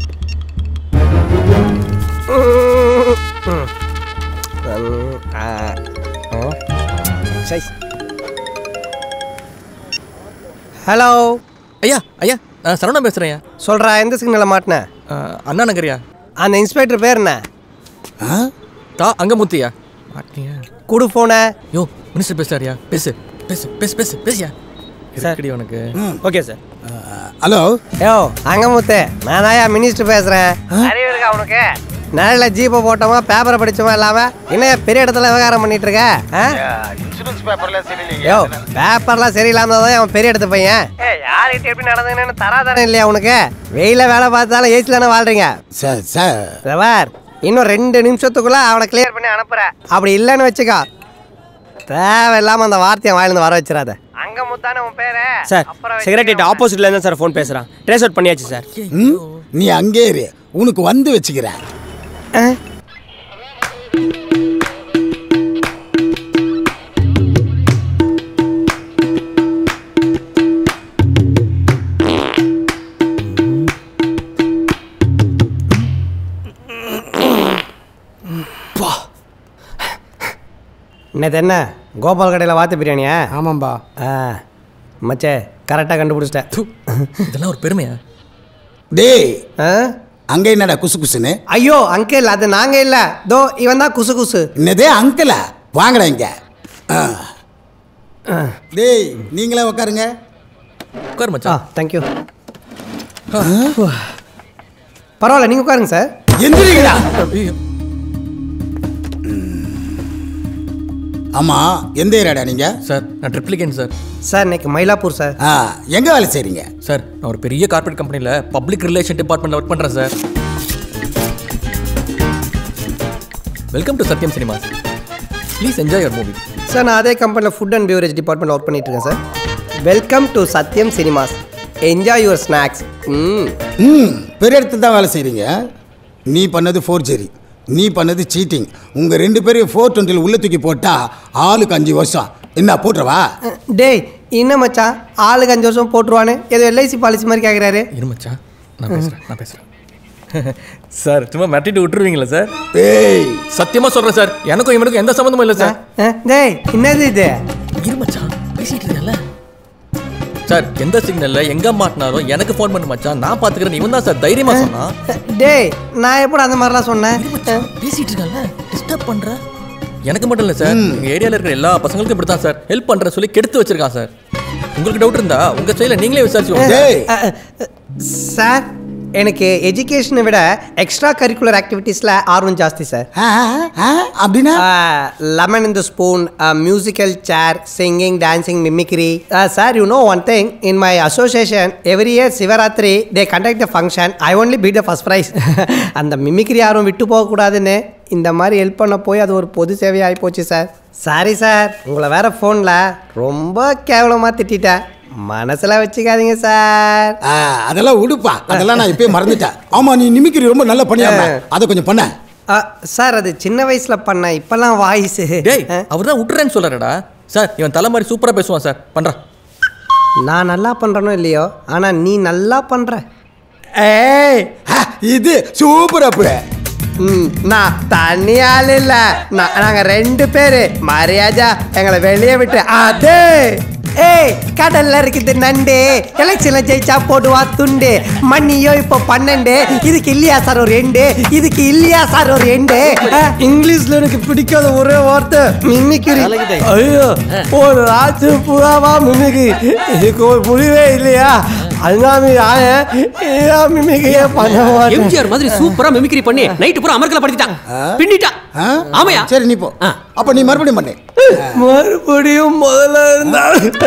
ஹலோ ஐயா ஐயா நான் சரவணன் பேசுறேன் சொல்றா எந்த சிக்னலில் மாட்டினேன் அண்ணா நகரியா அந்த இன்ஸ்பெக்டர் பேர் என்ன தா அங்க முத்தியா மாட்டியா குடு போன யோ மினிஸ்டர் பேசுறாரியா பேசு பேசு பேசு பேசு பேசியா இருக்கடி உனக்கு ஓகே சார் ஹலோ யோ அங்க முத்து நான் தாயா மினிஸ்டர் பேசுறேன் அறிவு இருக்கா உனக்கு நல்ல ஜீப்பை போட்டோமா பேப்பரை படிச்சோமா இல்லாம என்ன பெரிய இடத்துல விவகாரம் பண்ணிட்டு இருக்க ஆ? இன்சூரன்ஸ் பேப்பர்ல சரி யோ பேப்பர்லாம் சரியில்லாம தான் அவன் பெரிய இடத்து பையன் யார்கிட்ட எப்படி நடந்ததுன்னு தராதானே இல்லையா உனக்கு வெயில வேலை பார்த்தாலும் ஏசில தானே வாழ்றீங்க சார் சார் ரவார் இன்னும் ரெண்டு நிமிஷத்துக்குள்ள அவனை கிளியர் பண்ணி அனுப்புறேன் அப்படி இல்லைன்னு வச்சுக்கோ தேவையில்லாம அந்த வார்த்தையை வாயிலிருந்து வர வச்சிடாத அங்க முத்தானே உன் பேரு சார் செக்ரட்டரிட்ட ஆப்போசிட்ல இருந்தா சார் ஃபோன் பேசுறான் ட்ரேஸ் அவுட் பண்ணியாச்சு சார் ம்? நீ அங்கே இரு உனக்கு வந்து வச்சுக்கிறேன் நேற்று என்ன கோபால் கடையில் வாத்து பிரியாணியா ஆமாம்பா ஆ மச்சே கரெக்டாக கண்டுபிடிச்சிட்டேன் இதெல்லாம் ஒரு பெருமையா டேய் அங்க என்னடா குசு குசுன்னு ஐயோ அங்கிள் அது நாங்க இல்ல தோ இவன் தான் குசு குசு என்னதே அங்கிளா வாங்கடா இங்க ஆ. டேய் நீங்களே உட்காருங்க உட்கார் ஆ மச்சான் தேங்க்யூ பரவாயில்ல நீங்கள் உட்காருங்க சார் எந்திரிங்கடா ஆமா எந்த ஏரியாடா நீங்க சார் நான் ட்ரிப்ளிகேன் சார் சார் இன்னைக்கு மயிலாப்பூர் சார் ஆ எங்க வேலை செய்றீங்க சார் நான் ஒரு பெரிய கார்ப்பரேட் கம்பெனியில் பப்ளிக் ரிலேஷன் டிபார்ட்மெண்ட்டில் ஒர்க் பண்ணுறேன் sir welcome to Sathyam cinemas please enjoy your movie sir நான் அதே கம்பெனியில் food and beverage department work பண்ணிட்டு இருக்கேன் sir welcome to Sathyam cinemas enjoy your snacks ம் ம் பெரிய இடத்துல தான் வேலை செய்றீங்க நீ பண்ணது ஃபோர்ஜரி நீ பண்ணது சீட்டிங் உங்க ரெண்டு பேரையும் ஃபோர் டுவெண்ட்டியில் உள்ள தூக்கி போட்டா ஆளுக்கு அஞ்சு வருஷம் என்ன போட்டுறவா டேய் என்ன மச்சான் ஆளுக்கு அஞ்சு வருஷம் போட்டுருவானு ஏதோ எல்ஐசி பாலிசி மாதிரி கேட்குறாரு இரு மச்சான் நான் பேசுகிறேன் நான் பேசுகிறேன் சார் சும்மா மிரட்டிட்டு விட்டுருவீங்களா சார் ஏய் சத்தியமா சொல்றேன் சார் எனக்கும் இவனுக்கும் எந்த சம்மந்தமும் இல்லை சார் டேய் என்னது இது இரு மச்சான் பேசிட்டு இருக்கல சார் எந்த சிக்னல்ல எங்க மாட்டினாரோ எனக்கு ஃபோன் பண்ணு மச்சான் நான் பாத்துக்கிறேன் இவன் தான் சார் தைரியமா சொன்னான் டேய் நான் எப்படி அந்த மாதிரிலாம் சொன்னேன் பேசிட்டு இருக்கல டிஸ்டர்ப் பண்ற எனக்கு மட்டும் இல்ல சார் உங்க ஏரியால இருக்கிற எல்லா பசங்களுக்கும் இப்படி தான் சார் ஹெல்ப் பண்ற சொல்லி கெடுத்து வச்சிருக்கான் சார் உங்களுக்கு டவுட் இருந்தா உங்க சைடுல நீங்களே விசாரிச்சு சார் எனக்கு எஜுகேஷனை விட எக்ஸ்ட்ரா கரிக்குலர் ஆக்டிவிட்டீஸில் ஆர்வம் ஜாஸ்தி சார் அப்படின்னா lemon in the spoon musical chair singing dancing mimicry sir you know one thing in my association every year Shivaratri they conduct the function I only beat the first prize அந்த mimicry யாரும் விட்டு போகக்கூடாதுன்னு இந்த மாதிரி help பண்ண போய் அது ஒரு பொது சேவையாகி போச்சு சார் சாரி சார் உங்களை வேற ஃபோனில் ரொம்ப கேவலமாக திட்டிட்டேன் மனசில் வச்சுக்காதீங்க சார் அதெல்லாம் உடுப்பா அதெல்லாம் நான் இப்பயே மறந்துட்டேன் ஆமா நீ நிமிக்கிரி ரொம்ப நல்லா பண்ணியாம அதை கொஞ்சம் பண்ண சார் அது சின்ன வயசுல பண்ண இப்பெல்லாம் வாய்ஸ் டேய் அவர் தான் விட்டுறேன்னு சொல்றாடா சார் இவன் தலை மாதிரி சூப்பரா பேசுவான் சார் பண்றான் நான் நல்லா பண்றேனோ இல்லையோ ஆனா நீ நல்லா பண்ற ஏய் இது சூப்பர் அப்பு ம், நான் தனி ஆள் இல்ல நான் நாங்க ரெண்டு பேரு மரியாதா எங்களை வெளியே விட்டு அதே ஏய் கடல்ல இருக்குது நண்டு எலெக்ஷன்ல ஜெயிச்சா போடுவா துண்டு மண்ணியோ இப்போ பன்னெண்டு இதுக்கு இல்லையா சார் ஒரு ரெண்டு இதுக்கு இல்லையா சார் ஒரு ரெண்டு அஹ், இங்கிலீஷ்ல எனக்கு பிடிக்காத ஒரே வார்த்தை மிமிக்ரி ஐயோ ஒரு ராஜு புறாவா மிமிக்ரி இதுக்கு ஒரு முடிவே இல்லையா அதுதான் ஆய மிமிக்ரியே பண்ண மாட்டேன் எம்ஜிஆர் மாதிரி சூப்பரா மிமிக்ரி பண்ணி நைட்டு பூரா அமர்க்கல படுத்திட்டான் பின்னிட்டான் ஆமையா சரி நீ போ அப்ப நீ மறுபடியும் பண்ணு மறுபடியும் முதல்ல இருந்தா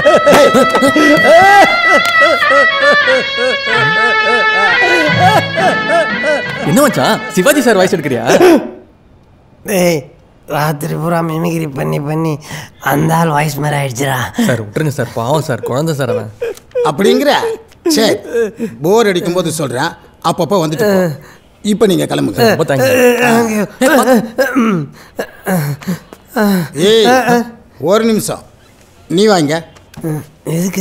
என்ன மச்சான் சிவாஜி சார் வாய்ஸ் எடுக்கிறியா ஏய் ராத்திரி பூரா மிமிக்ரி பண்ணி பண்ணி அந்த ஆள் வாய்ஸ் மாதிரி ஆயிடுச்சுடா சார் விட்டுருங்க சார் பாவம் சார் குழந்தை சார் அவன் அப்படிங்கிற சரி போர் அடிக்கும் போது சொல்றேன் அப்பப்போ வந்துட்டு போ. இப்போ நீங்க கிளம்புங்க ரொம்ப தேங்க்ஸ் ஏய் ஒரு நிமிஷம் நீ வாங்க எதுக்கு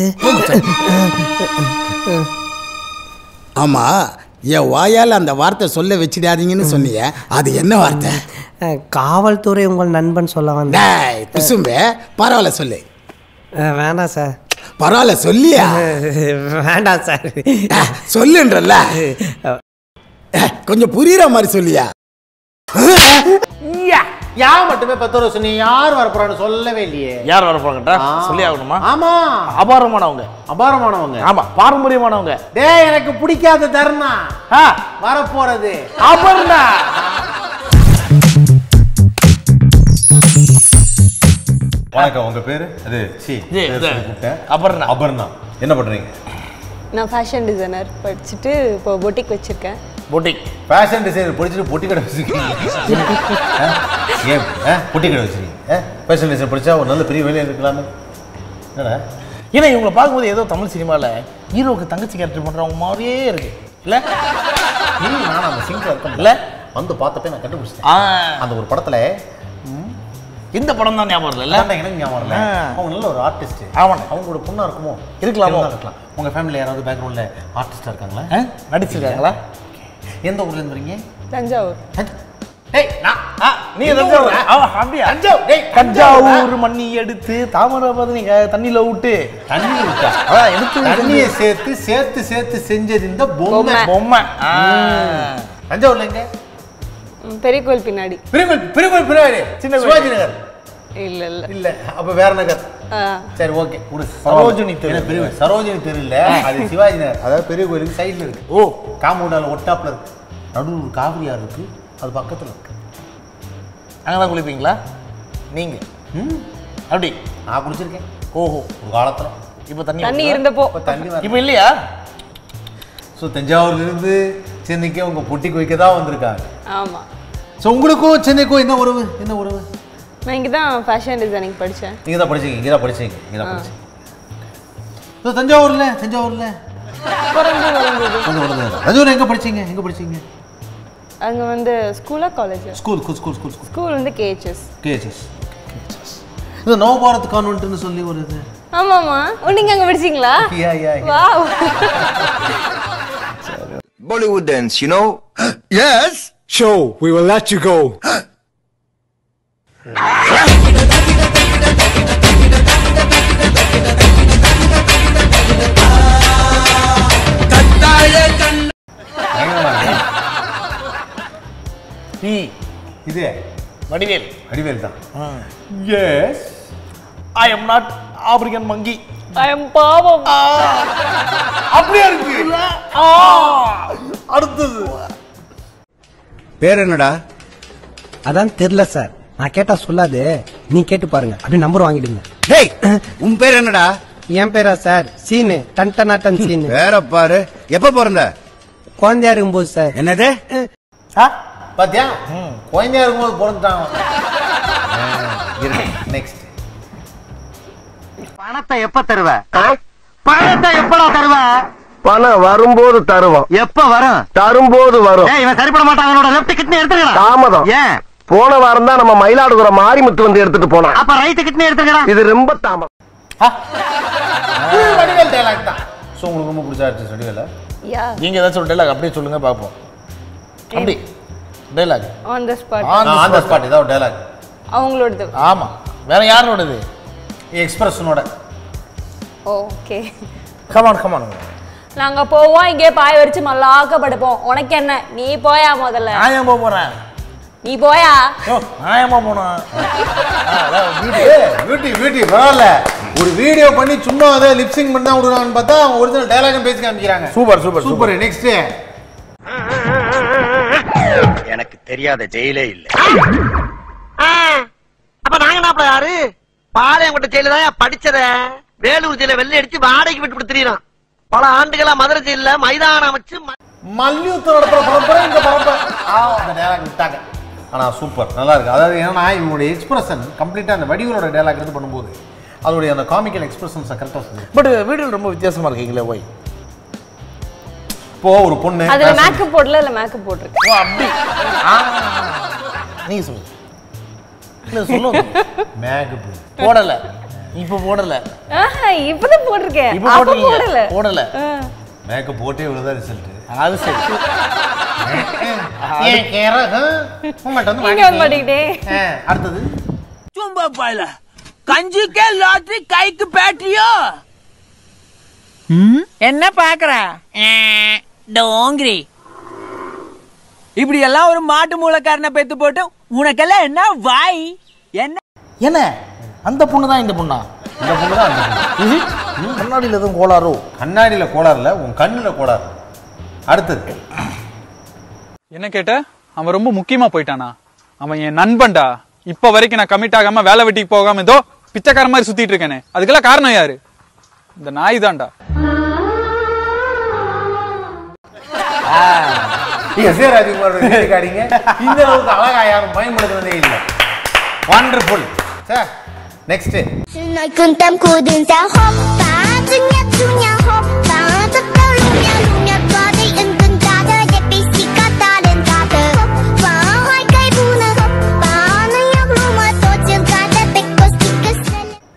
ஆமா என் வாயால் அந்த வார்த்தை சொல்ல வச்சிடாதீங்கன்னு சொன்னீங்க அது என்ன வார்த்தை காவல்துறை உங்கள் நண்பன் சொல்ல வந்தேன் டேய் குசும்பே பரவாயில்ல சொல்லு வேண்டாம் சார் பரவாயில்ல சொல்லியா வேண்டாம் சார் சொல்லுன்றல்ல கொஞ்சம் புரியுற மாதிரி சொல்லியா யா மட்டுமே பத்து ரூபா சொன்னீங்க யார் வரப்போறான்னு சொல்லவே இல்லையே யார் வர போறாங்கட்டா ஆ. சொல்லி ஆகணுமா ஆமா அபாரமானவங்க அபாரமானவங்க ஆமா பாரம்பரியமானவங்க டேய் எனக்கு பிடிக்காத தருணா வரப்போறது அபர்ணா வணக்கம் உங்க பேரு அது சி இது, இது. அபர்ணா அபர்ணா என்ன பண்றீங்க நான் ஃபேஷன் டிசைனர் படிச்சுட்டு இப்போ பொட்டிக் வச்சிருக்கேன் பொட்டிக் ஃபேஷன் டிசைனர் படிச்சுட்டு பொட்டி கடை வச்சிருக்கீங்க ஏன் ஆ, பொட்டி கடை வச்சிருக்கீங்க ஃபேஷன் டிசைன் படிச்சா ஒரு நல்ல பெரிய வேலையா இருக்கலாமே என்னடா ஏன்னா இவங்களை பார்க்கும்போது ஏதோ தமிழ் சினிமாவில் ஹீரோவுக்கு தங்கச்சி கேரக்டர் பண்ணுறவங்க மாதிரியே இருக்கு இல்லை நான் அந்த சிங்கில் இருக்கேன் இல்ல? வந்து பார்த்தப்ப நான் கண்டுபிடிச்சிட்டேன் ஆ அந்த ஒரு படத்துல இந்த படம் தான் ஞாபகம் இல்ல அதான்டா எனக்கு ஞாபகம் இல்லை அவங்க நல்ல ஒரு ஆர்டிஸ்ட் ஆமாண்ணே. அவங்களோட பொண்ணா இருக்குமோ இருக்கலாமோ? இருந்தா இருக்கலாம் உங்க ஃபேமிலியில் யாராவது பேக்ரவுண்ட்ல ஆர்டிஸ்டா இருக்காங்களா நடிச்சிருக்காங்களா எந்த ஊர்ல இருந்து வரீங்க தஞ்சாவூர் டேய் நான் ஆ, நீ தஞ்சாவூர் ஆ, அப்படியா தஞ்சாவூர் டேய் தஞ்சாவூர் மண்ணி எடுத்து தாமிரபரணி க- தண்ணியில விட்டு தண்ணி விட்டா அதான் எடுத்து தண்ணியை சேர்த்து சேர்த்து சேர்த்து செஞ்சது இந்த பொம்மை பொம்மை ஆ. தஞ்சாவூர்ல எங்க ம், பெரிய கோயில் பின்னாடி பெருமல் பெருமல் பின்னாடி சின்ன சிவாஜி நகர் இல்ல இல்ல இல்ல அப்ப வேற நகர் ஆ, சரி ஓகே கொடு சரோஜினி தெரு. இல்ல, பெரிய சரோஜினி தெரு இல்ல அது சிவாஜி நகர் அதாவது பெரிய கோயிலுக்கு சைடுல இருக்கு ஓ காம்பவுண்டால ஒட்டாப்ல இருக்கு நடுவில் ஒரு காவிரி ஆறு இருக்கு அது பக்கத்துல இருக்கு அங்கே தான் குளிப்பீங்களா நீங்க ம் அப்படி நான் குளிச்சிருக்கேன் ஓஹோ ஒரு காலத்துல இப்போ தண்ணி தண்ணி வருதா? இருந்தப்போ இப்ப தண்ணி வர இப்போ இல்லையா ஸோ தஞ்சாவூர்ல இருந்து சென்னைக்கு அவங்க பொட்டிக்கு வைக்க தான் வந்திருக்காங்க ஆமா ஸோ உங்களுக்கும் சென்னைக்கும் என்ன உறவு என்ன உறவு நான் இங்கே தான் ஃபேஷன் டிசைனிங் படித்தேன் நீங்க தான் படிச்சீங்க இங்கே தான் படிச்சீங்க இங்கே தான் படிச்சீங்க ஸோ தஞ்சாவூர்ல தஞ்சாவூர்ல பிறந்து வளர்ந்தது கொஞ்சம் உடனே தஞ்சாவூர் எங்க படிச்சீங்க எங்க படிச்சீங்க அங்கே வந்து ஸ்கூலா college school school school school school school வந்து கேஹெச்எஸ் கேஜஸ் இது நவபாரத் கான்வென்ட்னு சொல்லி ஒரு இது ஆமாம்மா ஓ நீங்கள் அங்கே படிச்சீங்களா yeah yeah wow Bollywood dance, you know? yes. Sure, we will let you go. பி இது வடிவேல் வடிவேல் தான் yes I am not African monkey I am பாவம் அப்படியே இருக்கு ஆ, அடுத்தது பேர் என்னடா அதான் தெரியல சார் நான் கேட்டா சொல்லாது நீ கேட்டு பாருங்க அப்படி நம்பர் வாங்கிடுங்க டேய் உன் பேர் என்னடா என் பேரா சார் சீனு டன் டனாட்டன் சீனு வேற பாரு எப்ப பிறந்த குழந்தையா இருக்கும்போது சார் என்னது பாத்தியா குழந்தையா இருக்கும்போது பிறந்துட்டாங்க நெக்ஸ்ட் பணத்தை எப்ப தருவ பணத்தை எப்படா தருவ பணம் வரும்போது தருவோம் எப்ப வரும் தரும்போது வரும் ஏய் இவன் சரிப்பட மாட்டான் அவனோட லெஃப்ட் கிட்னி எடுத்துக்கடா தாமதம் ஏன் போன வாரம் தான் நம்ம மயிலாடுதுறை மாரிமுத்து வந்து எடுத்துட்டு போனான் அப்ப ரைட் கிட்னி எடுத்துக்கடா இது ரொம்ப தாமதம் வடிவேல் டைலாக் தான் ஸோ உங்களுக்கு ரொம்ப பிடிச்ச ஆர்டிஸ்ட் வடிவேல யா நீங்க ஏதாச்சும் ஒரு டைலாக் அப்படியே சொல்லுங்க பார்ப்போம் அப்படி dialogue on the spot on the spot ஏதாவது டைலாக் அவங்களோடது ஆமா வேற யாரோடது எக்ஸ்பிரஷனோட ஓகே கமான் கமான் நாங்க போவோம் இங்கே பாய் வரிச்சு மல்லாக்க படுப்போம் உனக்கு என்ன நீ போயா முதல்ல நான் ஏன் போக போறேன் நீ போயா நான் ஏமா போனேன் பியூட்டி பியூட்டி பரவாயில்ல ஒரு வீடியோ பண்ணி சும்மா அதை லிப்சிங் பண்ணி தான் விடுறாங்கன்னு பார்த்தா அவங்க ஒரிஜினல் டைலாகும் பேசி காமிக்கிறாங்க சூப்பர் சூப்பர் சூப்பர் நெக்ஸ்ட் எனக்கு தெரியாத ஜெயிலே இல்ல அப்ப நாங்க நாப்பல யாரு பாளையங்கோட்டை ஜெயில தான் படிச்சத வேலூர் ஜெயில வெள்ளை அடிச்சு வாடகைக்கு விட்டு கொடுத்துறோம் பல ஆண்டுகளா மதுரை ஜெயில மைதானம் அமைச்சு ம- மல்யுத்தம் நடத்துற பரம்பரை இந்த பரம்பரை ஆ அந்த டைலாக் விட்டாங்க ஆனா சூப்பர் நல்லா இருக்கு அதாவது ஏன்னா இவங்களுடைய எக்ஸ்பிரஷன் கம்ப்ளீட்டா அந்த வடிவலோட டைலாக் எடுத்து பண்ணும்போது அதோடைய அந்த காமிக்கல் எக்ஸ்பிரஷன்ஸை கரெக்டாக சொல்லு பட் வீடியோ ரொம்ப வித்தியாசமா இருக்கீங்களே போய் இப்போ ஒரு பொண்ணு அதுல மேக்கப் போடல இல்ல மேக்கப் போட்டிருக்கு ஓ அப்படி ஆ, நீங்க சொல்லுங்க இல்ல சொல்லுங்க மேக்கப் போடல இப்ப போடல ஆஹா, இப்பதான் போட்டிருக்கேன் இப்ப அப்ப போட்டீங்க போடல போடல ஆ. மேக்கப் போட்டே இவ்வளோதான் ரிசல்ட் அது சரி ஏன் கேரகம் உங்கள்கிட்ட வந்து இங்க வந்து மாட்டிக்கிட்டே ஆ, அடுத்தது சும்மா பாயில கஞ்சிக்கே லாட்டரி கைக்கு பேட்டரியோ என்ன பாக்குற டோங்கிரி இப்படி எல்லாம் ஒரு மாட்டு மூலக்காரனை பெத்து போட்டு உனக்கெல்லாம் என்ன வாய் என்ன என்ன அந்த பொண்ணு தான் இந்த பொண்ணா இந்த பொண்ணு தான் அந்த பொண்ணு. கண்ணாடியில் எதுவும் கோளாரோ கண்ணாடியில கோளாறு இல்ல உன் கண்ணுல கோளாறு அடுத்தது என்ன கேட்ட அவன் ரொம்ப முக்கியமா போயிட்டானா அவன் என் நண்பன்டா இப்ப வரைக்கும் நான் கமிட் ஆகாம வேலை வெட்டிக்கு போகாம ஏதோ பிச்சைக்கார மாதிரி சுத்திட்டு இருக்கேனே அதுக்கெல்லாம் காரணம் யாரு இந்த நாய் தான்டா எஸ் ஏ ராஜ்குமாரோட வீட்டுக்காடிங்க இந்த அளவுக்கு அழகா யாரும் பயன்படுத்துறதே இல்லை வண்டர்ஃபுல் சார் நெக்ஸ்ட் 是那根当裤顶在后把子娘猪娘后把这个路娘路娘抓的人更大的也比西嘎大脸大的后把还该不能后把那要路么多见干的被过西个森。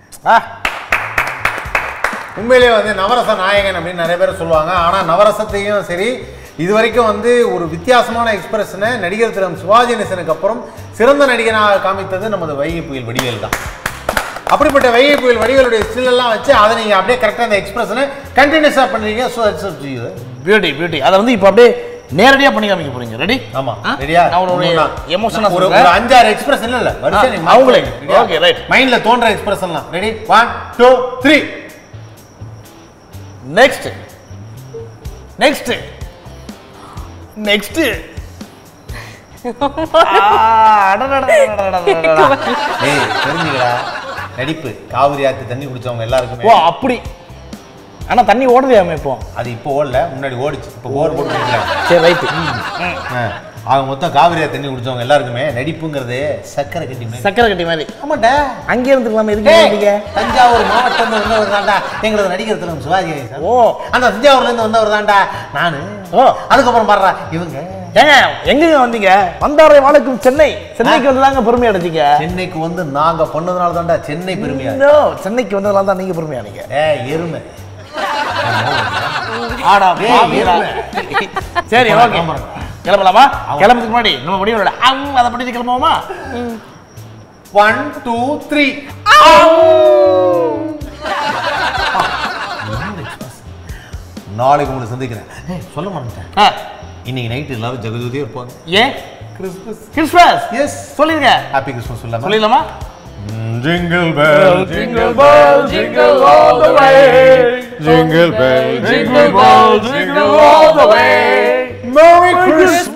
உண்மையிலேயே வந்து நவரச நாயகன் அப்படின்னு நிறைய பேர் சொல்லுவாங்க ஆனால் நவரசத்தையும் சரி இது வரைக்கும் வந்து ஒரு வித்தியாசமான எக்ஸ்பிரஷனை நடிகர் திரு சிவாஜி கணேசனுக்கு அப்புறம் சிறந்த நடிகனாக காமித்தது நமது வைகை புயல் வடிவேல் தான் அப்படிப்பட்ட வைகை புயல் வடிவேலுடைய ஸ்டில் எல்லாம் வச்சு அதை நீங்கள் அப்படியே கரெக்டாக அந்த எக்ஸ்பிரஷனை கண்டினியூஸாக பண்ணுறீங்க ஸோ இட்ஸ் பியூட்டி பியூட்டி அதை வந்து இப்போ அப்படியே நேரடியாக பண்ணி காமிக்க போறீங்க ரெடி ஆமா ரெடியா நான் ஒரு எமோஷனாக ஒரு ஒரு அஞ்சாறு எக்ஸ்பிரஷன் இல்ல வரிசையா நீ அவங்களே ரெடியா? ஓகே ரைட் மைண்ட்ல தோன்ற எக்ஸ்பிரஷன்லாம் ready one two three next next next ஏய் தெரிஞ்சுக்கடா நடிப்பு காவிரி ஆத்து தண்ணி குடிச்சவங்க எல்லாருக்குமே ஓ அப்படி ஆனா தண்ணி ஓடுதையாமே இப்போ அது இப்போ ஓடல முன்னாடி ஓடிச்சு இப்போ போர் போட்டு குடிக்கிறாங்க. சரி ரைட்டு ஆ, ஆக மொத்தம் காவிரி ஆத்து தண்ணி குடிச்சவங்க எல்லாருக்குமே நடிப்புங்கிறது சக்கரை கட்டி மாதிரி சக்கரை கட்டி மாதிரி ஆமாண்டா அங்கே இருந்துக்கலாமா எதுக்கு ஏய், வந்தீங்க? தஞ்சாவூர் மாவட்டம் வந்தவர் தாண்டா எங்களது நடிகர் தினம் சிவாஜி கணேசன் ஓ அந்த தஞ்சாவூர்ல இருந்து வந்தவர் தாண்டா நானு ஓ அதுக்கப்புறம் பாடுறா இவங்க ஏங்க எங்கங்க வந்தீங்க வந்தாரை வாழைக்கும் சென்னை சென்னைக்கு வந்ததாங்க பெருமை அடைஞ்சிங்க சென்னைக்கு வந்து நாங்க பண்ணதுனால தான்டா சென்னை பெருமையா இருக்கு. No, சென்னைக்கு வந்ததுனால தான் நீங்க பெருமையா நீங்க ஏய் எருமை ஆடா ஏய், பாவிடா. எருமை. சரி ஓகே கிளம்பலாமா கிளம்புறதுக்கு முன்னாடி நம்ம முடிவோட அம் அதை படிச்சு கிளம்புவோமா ஒன் டூ த்ரீ நாளைக்கு உங்களை சந்திக்கிறேன் ஏய், சொல்ல மாட்டேன் இன்னைக்கு நைட்டு எல்லாரும் ஜெகஜோதியா இருப்பாங்க ஏன் கிறிஸ்மஸ் கிறிஸ்மஸ் எஸ் சொல்லிருங்க ஹாப்பி கிறிஸ்மஸ் சொல்லாமா சொல்லிடலாமா Jingle bell, jingle bell, jingle all the way. Jingle bell, jingle bell, jingle all the way. Merry Christmas.